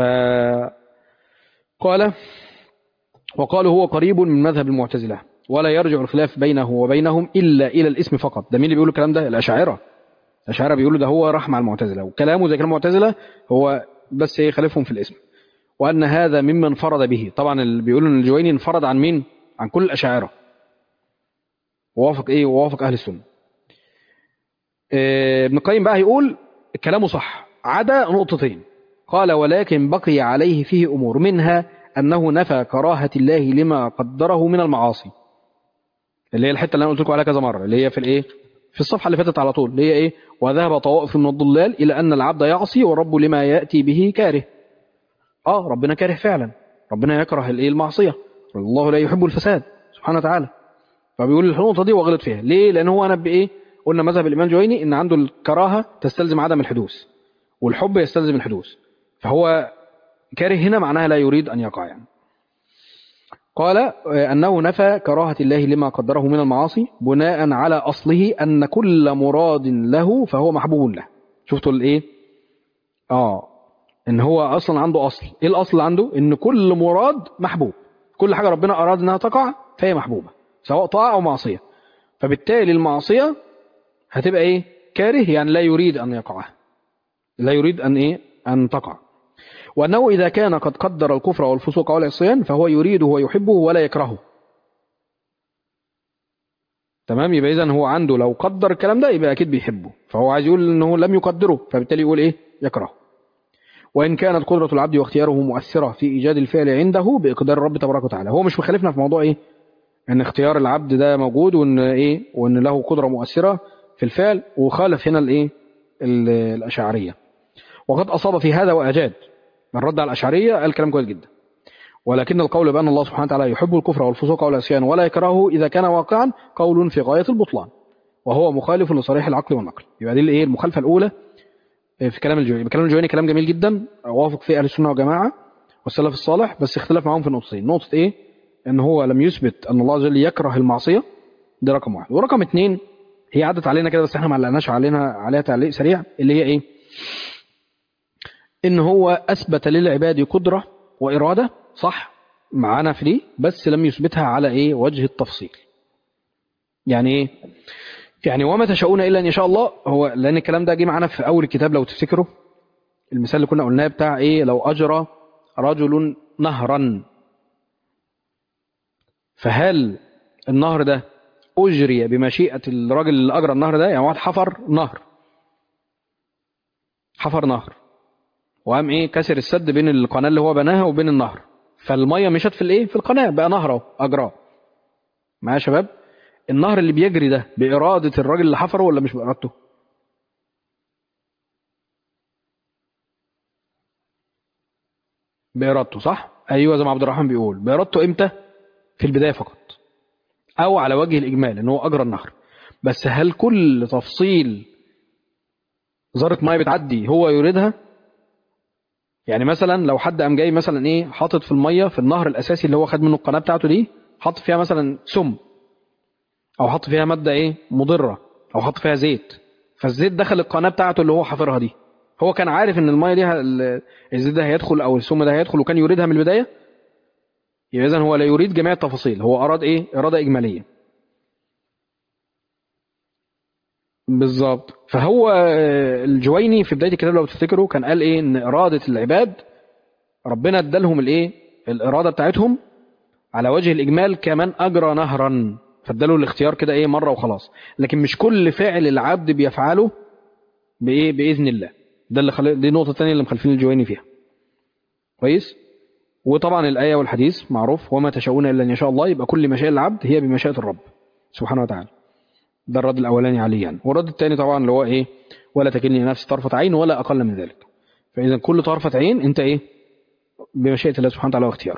قال وقالوا هو قريب من مذهب المعتزله ولا يرجع الخلاف بينه وبينهم الا الى الاسم فقط ده مين اللي بيقول الكلام ده الاشاعره الأشاعرة بيقولوا ده هو راح مع المعتزلة وكلامه زي كلام المعتزلة هو بس يخالفهم في الاسم وأن هذا ممن فرض به طبعا اللي بيقولوا أن الجويني انفرد عن مين عن كل الأشاعرة ووافق إيه ووافق أهل السنة إيه ابن القيم بقى هيقول كلامه صح عدا نقطتين قال ولكن بقي عليه فيه أمور منها أنه نفى كراهة الله لما قدره من المعاصي اللي هي الحتة اللي أنا قلت لكم عليها كذا مرة اللي هي في الإيه في الصفحة اللي فاتت على طول اللي هي إيه وذهب طوائف من الضلال إلى أن العبد يعصي والرب لما يأتي به كاره آه ربنا كاره فعلا ربنا يكره الإيه المعصية الله لا يحب الفساد سبحانه وتعالى فبيقول النقطة دي وغلط فيها ليه لأن هو أنا بإيه قلنا مذهب الإمام جويني إن عنده الكراهة تستلزم عدم الحدوث والحب يستلزم الحدوث فهو كاره هنا معناها لا يريد أن يقع يعني قال أنه نفى كراهة الله لما قدره من المعاصي بناء على أصله أن كل مراد له فهو محبوب له شفتوا الإيه آه إن هو أصلا عنده أصل إيه الأصل اللي عنده إن كل مراد محبوب كل حاجة ربنا أراد أنها تقع فهي محبوبة سواء طاعة أو معصية فبالتالي المعصية هتبقى إيه كاره يعني لا يريد أن يقع لا يريد أن إيه أن تقع وأنه إذا كان قد قدر الكفر والفسوق والعصيان فهو يريده ويحبه ولا يكرهه تمام يبقى إذا هو عنده لو قدر الكلام ده يبقى أكيد بيحبه فهو عايز يقول إنه لم يقدره فبالتالي يقول إيه يكرهه وإن كانت قدرة العبد واختياره مؤثرة في إيجاد الفعل عنده بإقدار الرب تبارك وتعالى هو مش مخالفنا في موضوع إيه إن اختيار العبد ده موجود وإن إيه وإن له قدرة مؤثرة في الفعل وخالف هنا الايه ال- الاشاعريه وقد اصاب في هذا واجاد من رد على الاشعريه قال كلام كويس جدا ولكن القول بان الله سبحانه وتعالى يحب الكفر والفسوق والعصيان ولا يكرهه اذا كان واقعا قول في غايه البطلان وهو مخالف لصريح العقل والنقل يبقى دي الايه المخالفه الاولى في كلام الجويني يبقى كلام الجويني كلام جميل جدا وافق فيه اهل السنه والجماعه والسلف الصالح بس اختلف معاهم في نقطتين نقطه ايه ان هو لم يثبت ان الله عز وجل يكره المعصيه ده رقم واحد ورقم اثنين هي عدت علينا كده بس احنا ما علقناش علينا عليها تعليق سريع اللي هي ايه ان هو اثبت للعباد قدره واراده صح معانا في دي بس لم يثبتها على ايه وجه التفصيل يعني ايه يعني وما تشاءون الا ان يشاء الله هو لان الكلام ده جه معانا في اول الكتاب لو تفتكروا المثال اللي كنا قلناه بتاع ايه لو اجرى رجل نهرا فهل النهر ده اجري بمشيئه الراجل اللي اجرى النهر ده يعني واحد حفر نهر حفر نهر وقام ايه كسر السد بين القناه اللي هو بناها وبين النهر فالميه مشت في الايه في القناه بقى نهر اهو اجراه معايا يا شباب النهر اللي بيجري ده باراده الراجل اللي حفره ولا مش بارادته بارادته صح ايوه زي ما عبد الرحمن بيقول بارادته امتى في البدايه فقط او على وجه الاجمال ان هو اجرى النهر بس هل كل تفصيل ذره ميه بتعدي هو يريدها يعني مثلا لو حد قام جاي مثلا ايه حاطط في الميه في النهر الاساسي اللي هو خد منه القناه بتاعته دي حط فيها مثلا سم او حط فيها ماده ايه مضره او حط فيها زيت فالزيت دخل القناه بتاعته اللي هو حافرها دي هو كان عارف ان الميه دي ه- ال- الزيت ده هيدخل او السم ده هيدخل وكان يريدها من البدايه يبقى اذا هو لا يريد جميع التفاصيل هو اراد ايه اراده اجماليه بالظبط فهو آه، الجويني في بدايه الكتاب لو تفتكروا كان قال ايه ان اراده العباد ربنا ادالهم الايه الاراده بتاعتهم على وجه الاجمال كمان اجرى نهرا فاداله الاختيار كده ايه مره وخلاص لكن مش كل فعل العبد بيفعله بايه باذن الله ده اللي خل... دي النقطه الثانيه اللي مخالفين الجويني فيها كويس وطبعا الايه والحديث معروف وما تشاءون الا ان يشاء الله يبقى كل مشاء العبد هي بمشيئه الرب سبحانه وتعالى ده الرد الاولاني عليه يعني والرد الثاني طبعا اللي هو ايه ولا تكلني نفسي طرفه عين ولا اقل من ذلك فاذا كل طرفه عين انت ايه بمشيئه الله سبحانه وتعالى واختياره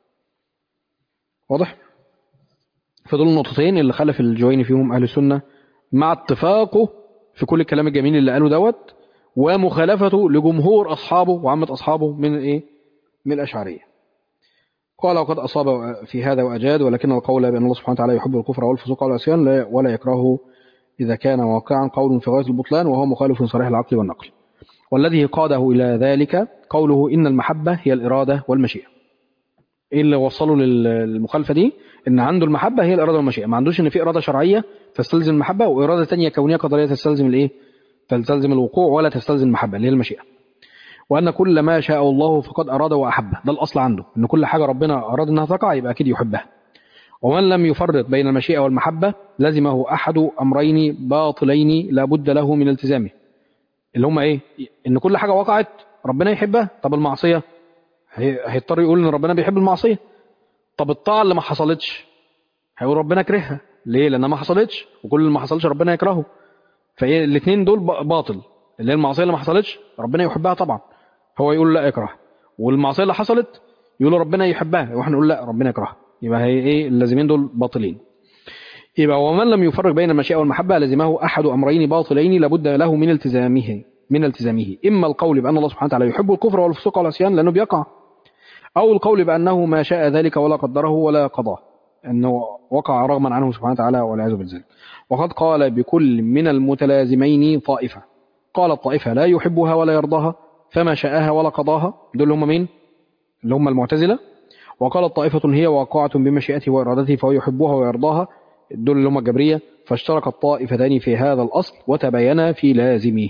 واضح فدول النقطتين اللي خلف الجويني فيهم اهل السنه مع اتفاقه في كل الكلام الجميل اللي قاله دوت ومخالفته لجمهور اصحابه وعامه اصحابه من ايه من الاشعريه قال وقد اصاب في هذا واجاد ولكن القول بان الله سبحانه وتعالى يحب الكفر والفسوق والعصيان لا- ولا يكرهه اذا كان واقعا قول في غايه البطلان وهو مخالف صريح العقل والنقل والذي قاده الى ذلك قوله ان المحبه هي الاراده والمشيئه ايه اللي وصله لل- للمخالفه دي ان عنده المحبه هي الاراده والمشيئه ما عندوش ان في اراده شرعيه تستلزم المحبه واراده تانية كونيه قدريه تستلزم الايه تستلزم الوقوع ولا تستلزم المحبه اللي هي المشيئه وان كل ما شاء الله فقد اراد واحبه ده الاصل عنده ان كل حاجه ربنا اراد انها تقع يبقى اكيد يحبها ومن لم يفرق بين المشيئه والمحبه لزمه احد امرين باطلين لا بد له من التزامه اللي هم ايه ان كل حاجه وقعت ربنا يحبها طب المعصيه هي- هيضطر يقول ان ربنا بيحب المعصيه طب الطاعه اللي ما حصلتش هيقول ربنا كرهها ليه لانها ما حصلتش وكل اللي ما حصلش ربنا يكرهه فايه الاثنين دول ب- باطل اللي هي المعصيه اللي ما حصلتش ربنا يحبها طبعا هو يقول لا يكرهها والمعصيه اللي حصلت يقول ربنا يحبها واحنا نقول لا ربنا يكرهها يبقى هي ايه اللازمين دول باطلين يبقى ومن لم يفرق بين المشيئه والمحبه لزمه احد امرين باطلين لابد له من التزامه من التزامه اما القول بان الله سبحانه وتعالى يحب الكفر والفسوق والعصيان لانه بيقع او القول بانه ما شاء ذلك ولا قدره ولا قضاه انه وقع رغما عنه سبحانه وتعالى والعياذ بالله وقد قال بكل من المتلازمين طائفه قالت طائفه لا يحبها ولا يرضاها فما شاءها ولا قضاها دول هم مين اللي هم المعتزله وقالت طائفه هي واقعه بمشيئته وارادته فهو يحبها ويرضاها دول اللي هم الجبريه فاشترك الطائفتان في هذا الاصل وتباينا في لازمه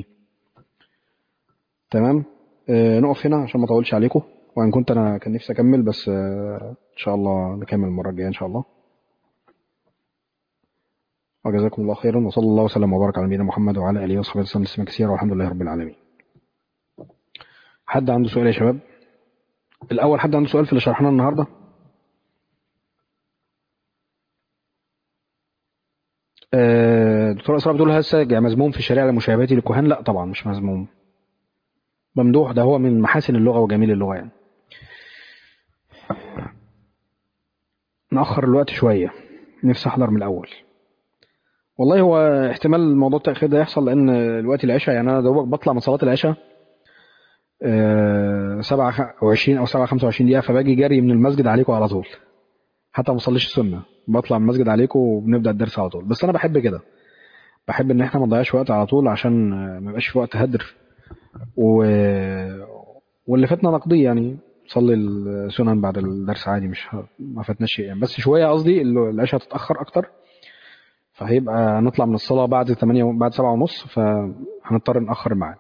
تمام آه نقف هنا عشان ما اطولش عليكم وان كنت انا كان نفسي اكمل بس آه ان شاء الله نكمل المره الجايه ان شاء الله وجزاكم الله خيرا وصلى الله وسلم وبارك على نبينا محمد وعلى اله وصحبه وسلم تسليما كثيرا والحمد لله رب العالمين حد عنده سؤال يا شباب الاول حد عنده سؤال في اللي شرحناه النهارده آه الدكتوره اسراء بتقول هل مذموم في الشريعه لمشابهته للكهان لا طبعا مش مذموم ممدوح ده هو من محاسن اللغه وجميل اللغه يعني نأخر الوقت شوية نفسي أحضر من الأول والله هو احتمال موضوع التأخير ده يحصل لأن الوقت العشاء يعني أنا دوبك بطلع من صلاة العشاء آه، سبعة وعشرين أو سبعة خمسة وعشرين دقيقة فباجي جري من المسجد عليكم على طول حتى ما بصليش السنة بطلع من المسجد عليكم وبنبدأ الدرس على طول بس أنا بحب كده بحب إن إحنا ما نضيعش وقت على طول عشان آه، ما يبقاش في وقت هدر و... واللي فاتنا نقضيه يعني صلي السنن بعد الدرس عادي مش ه... ما فاتناش شيء يعني بس شوية قصدي ال- العشاء هتتأخر أكتر فهيبقى نطلع من الصلاة بعد 8 بعد 7 ونص فهنضطر نأخر الميعاد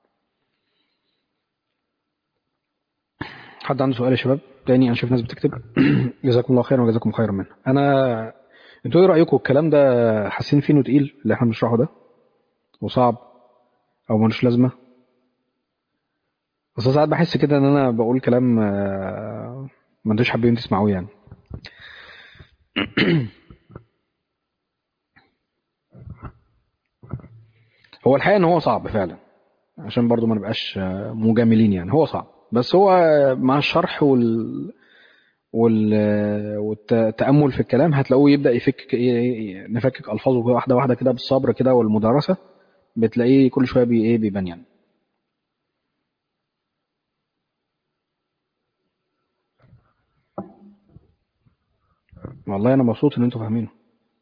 حد عنده سؤال يا شباب تاني انا شايف ناس بتكتب جزاكم الله خيرا وجزاكم خيرا منه انا انتوا ايه رايكم الكلام ده حاسين فيه انه تقيل اللي احنا بنشرحه ده وصعب او ملوش لازمه بس ساعات بحس كده ان انا بقول كلام آه، ما انتوش حابين تسمعوه يعني هو الحقيقه ان هو صعب فعلا عشان برضو ما نبقاش آه، مجاملين يعني هو صعب بس هو مع الشرح وال وال والتأمل في الكلام هتلاقوه يبدأ يفك إيه- نفكك ألفاظه واحدة واحدة كده بالصبر كده والمدارسة بتلاقيه كل شوية بي إيه بيبان يعني والله أنا مبسوط إن أنتوا فاهمينه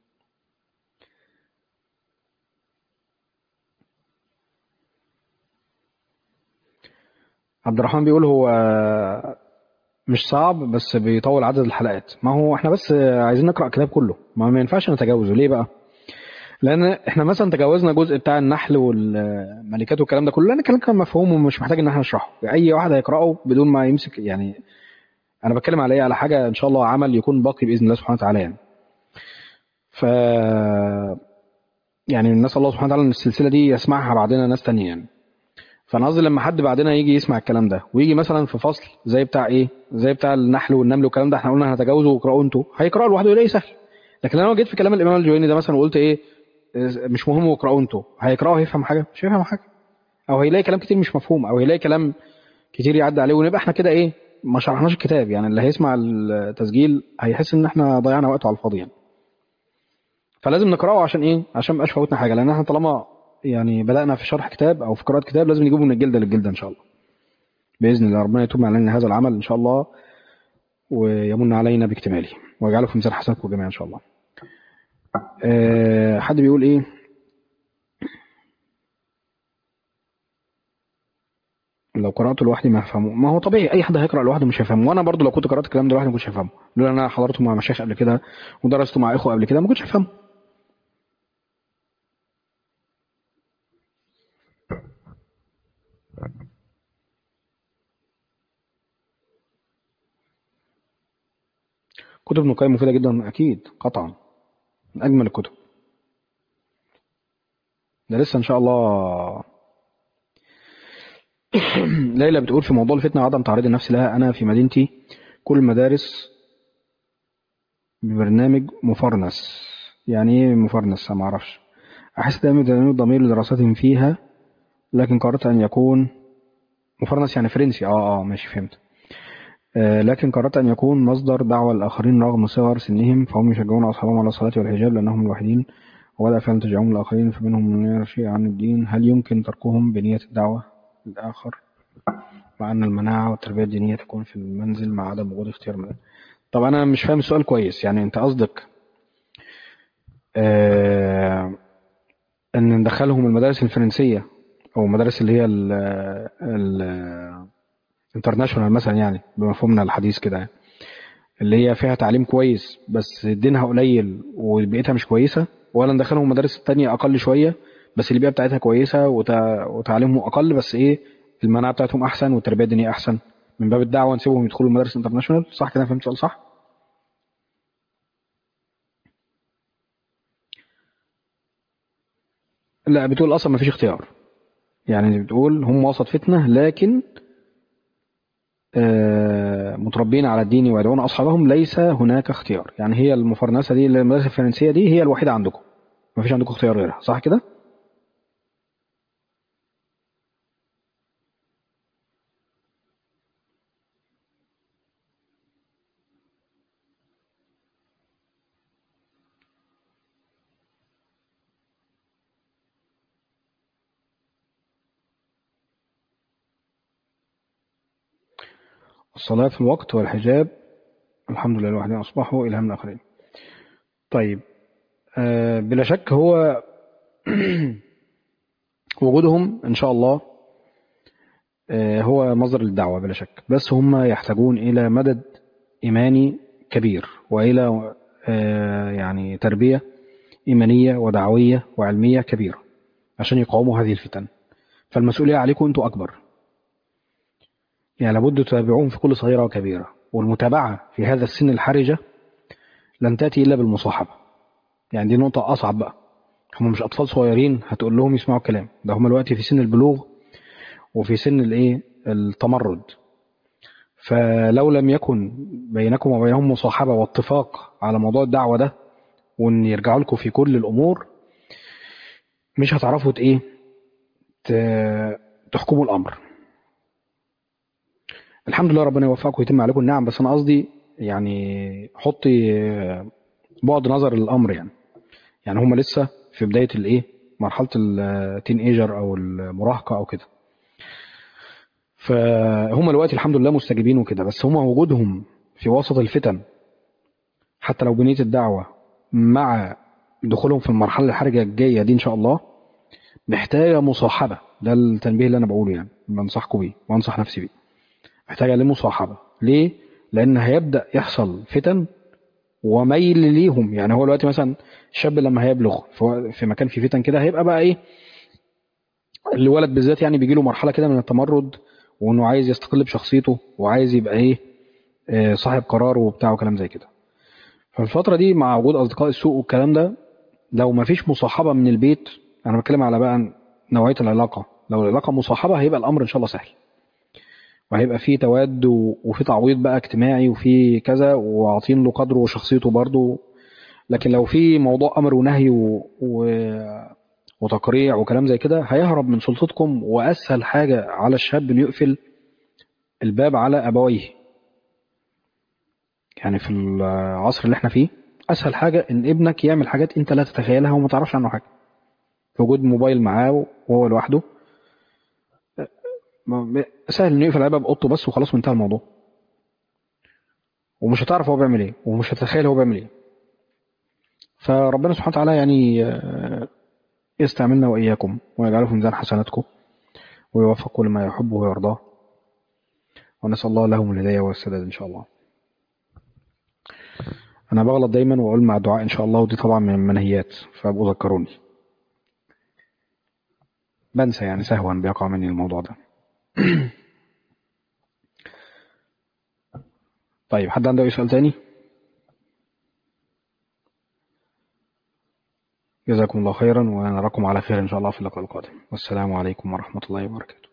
عبد الرحمن بيقول هو مش صعب بس بيطول عدد الحلقات ما هو احنا بس عايزين نقرأ الكتاب كله ما ما ينفعش نتجاوزه ليه بقى لان احنا مثلا تجاوزنا جزء بتاع النحل والملكات والكلام ده كله لان الكلام كان مفهوم ومش محتاج ان احنا نشرحه اي واحد هيقراه بدون ما يمسك يعني انا بتكلم على ايه على حاجه ان شاء الله عمل يكون باقي باذن الله سبحانه وتعالى يعني ف يعني نسال الله سبحانه وتعالى ان السلسله دي يسمعها بعدنا ناس تانية يعني فانا قصدي لما حد بعدنا يجي يسمع الكلام ده ويجي مثلا في فصل زي بتاع ايه زي بتاع النحل والنمل والكلام ده احنا قلنا هنتجاوزه واقراه انتوا هيقراه لوحده يلاقيه سهل لكن لو انا جيت في كلام الامام الجويني ده مثلا وقلت ايه مش مهم واقراه انتوا هيقراه هيفهم حاجه مش هيفهم حاجه او هيلاقي كلام كتير مش مفهوم او هيلاقي كلام كتير يعدي عليه ونبقى احنا كده ايه ما شرحناش الكتاب يعني اللي هيسمع التسجيل هيحس ان احنا ضيعنا وقته على الفاضي يعني فلازم نقراه عشان ايه عشان ما يبقاش فوتنا حاجه لان احنا طالما يعني بدانا في شرح كتاب او في قراءه كتاب لازم نجيبه من الجلده للجلده ان شاء الله باذن الله ربنا يتوب علينا هذا العمل ان شاء الله ويمن علينا باكتماله ويجعله في ميزان حسناتكم جميعا ان شاء الله أه حد بيقول ايه لو قرأته لوحدي ما هفهمه ما هو طبيعي اي حد هيقرأ لوحده مش هيفهمه وانا برضو لو كنت قرأت الكلام ده لوحدي ما كنتش هفهمه لولا انا حضرته مع مشايخ قبل كده ودرسته مع اخوه قبل كده ما كنتش هفهمه كتب ابن القيم مفيدة جدا اكيد قطعا من اجمل الكتب ده لسه ان شاء الله ليلى بتقول في موضوع الفتنة وعدم تعريض النفس لها أنا في مدينتي كل المدارس ببرنامج مفرنس يعني ايه مفرنس ما اعرفش أحس دائما تنمية الضمير لدراستهم فيها لكن قررت أن يكون مفرنس يعني فرنسي اه اه ماشي فهمت آه لكن قررت أن يكون مصدر دعوة للآخرين رغم صغر سنهم فهم يشجعون أصحابهم على الصلاة والحجاب لأنهم الوحيدين وبدأ فعلا تشجعون الآخرين فمنهم من يرشي عن الدين هل يمكن تركهم بنية الدعوة للآخر مع أن المناعة والتربية الدينية تكون في المنزل مع عدم وجود اختيار من طب أنا مش فاهم السؤال كويس يعني أنت قصدك آه أن ندخلهم المدارس الفرنسية أو المدارس اللي هي ال ال انترناشونال مثلا يعني بمفهومنا الحديث كده يعني اللي هي فيها تعليم كويس بس دينها قليل وبيئتها مش كويسة ولا ندخلهم مدارس تانية أقل شوية بس البيئة بتاعتها كويسة وتع... وتعليمهم أقل بس إيه المناعة بتاعتهم أحسن والتربية الدينية أحسن من باب الدعوة نسيبهم يدخلوا المدارس انترناشونال صح كده فهمت السؤال صح؟ لا بتقول أصلا مفيش اختيار يعني بتقول هم وسط فتنة لكن آه متربين على الدين ويدعون أصحابهم ليس هناك اختيار يعني هي المفرنسة دي المدارس الفرنسية دي هي الوحيدة عندكم مفيش عندكم اختيار غيرها صح كده الصلاة في الوقت والحجاب الحمد لله الواحدين أصبحوا إلهام الآخرين طيب آه بلا شك هو وجودهم إن شاء الله آه هو مصدر للدعوة بلا شك بس هم يحتاجون إلى مدد إيماني كبير وإلى آه يعني تربية إيمانية ودعوية وعلمية كبيرة عشان يقاوموا هذه الفتن فالمسؤولية عليكم أنتم أكبر يعني لابد تتابعوهم في كل صغيرة وكبيرة والمتابعة في هذا السن الحرجة لن تأتي إلا بالمصاحبة يعني دي نقطة أصعب بقى هم مش أطفال صغيرين هتقول لهم يسمعوا الكلام ده هم دلوقتي في سن البلوغ وفي سن الإيه التمرد فلو لم يكن بينكم وبينهم مصاحبة واتفاق على موضوع الدعوة ده وإن يرجعوا لكم في كل الأمور مش هتعرفوا إيه تحكموا الأمر الحمد لله ربنا يوفقكم ويتم عليكم النعم بس انا قصدي يعني حطي بعد نظر الامر يعني يعني هم لسه في بدايه الايه مرحله التين ايجر او المراهقه او كده فهم دلوقتي الحمد لله مستجيبين وكده بس هم وجودهم في وسط الفتن حتى لو بنيه الدعوه مع دخولهم في المرحله الحرجه الجايه دي ان شاء الله محتاجه مصاحبه ده التنبيه اللي انا بقوله يعني بنصحكم بيه وانصح نفسي بيه محتاجة لمصاحبة ليه؟ لأن هيبدأ يحصل فتن وميل ليهم يعني هو دلوقتي مثلا الشاب لما هيبلغ في مكان فيه فتن كده هيبقى بقى ايه الولد بالذات يعني بيجي له مرحلة كده من التمرد وانه عايز يستقل بشخصيته وعايز يبقى ايه صاحب قرار وبتاع وكلام زي كده فالفترة دي مع وجود أصدقاء السوق والكلام ده لو ما فيش مصاحبة من البيت أنا بتكلم على بقى نوعية العلاقة لو العلاقة مصاحبة هيبقى الأمر إن شاء الله سهل وهيبقى فيه تواد وفي تعويض بقى اجتماعي وفي كذا وعاطين له قدره وشخصيته برضه لكن لو في موضوع امر ونهي و... و... وتقريع وكلام زي كده هيهرب من سلطتكم واسهل حاجه على الشاب انه يقفل الباب على ابويه يعني في العصر اللي احنا فيه اسهل حاجه ان ابنك يعمل حاجات انت لا تتخيلها وما تعرفش عنه حاجه في وجود موبايل معاه وهو لوحده سهل انه يقفل الباب اوضته بس وخلاص وانتهى الموضوع ومش هتعرف هو بيعمل ايه ومش هتتخيل هو بيعمل ايه فربنا سبحانه وتعالى يعني يستعملنا واياكم ويجعله في ميزان حسناتكم ويوفق لما يحب ويرضاه ونسال الله لهم الهدايه والسداد ان شاء الله انا بغلط دايما واقول مع الدعاء ان شاء الله ودي طبعا من المنهيات فابقوا ذكروني بنسى يعني سهوا بيقع مني الموضوع ده طيب حد عنده اي سؤال تاني جزاكم الله خيرا ونراكم على خير ان شاء الله في اللقاء القادم والسلام عليكم ورحمه الله وبركاته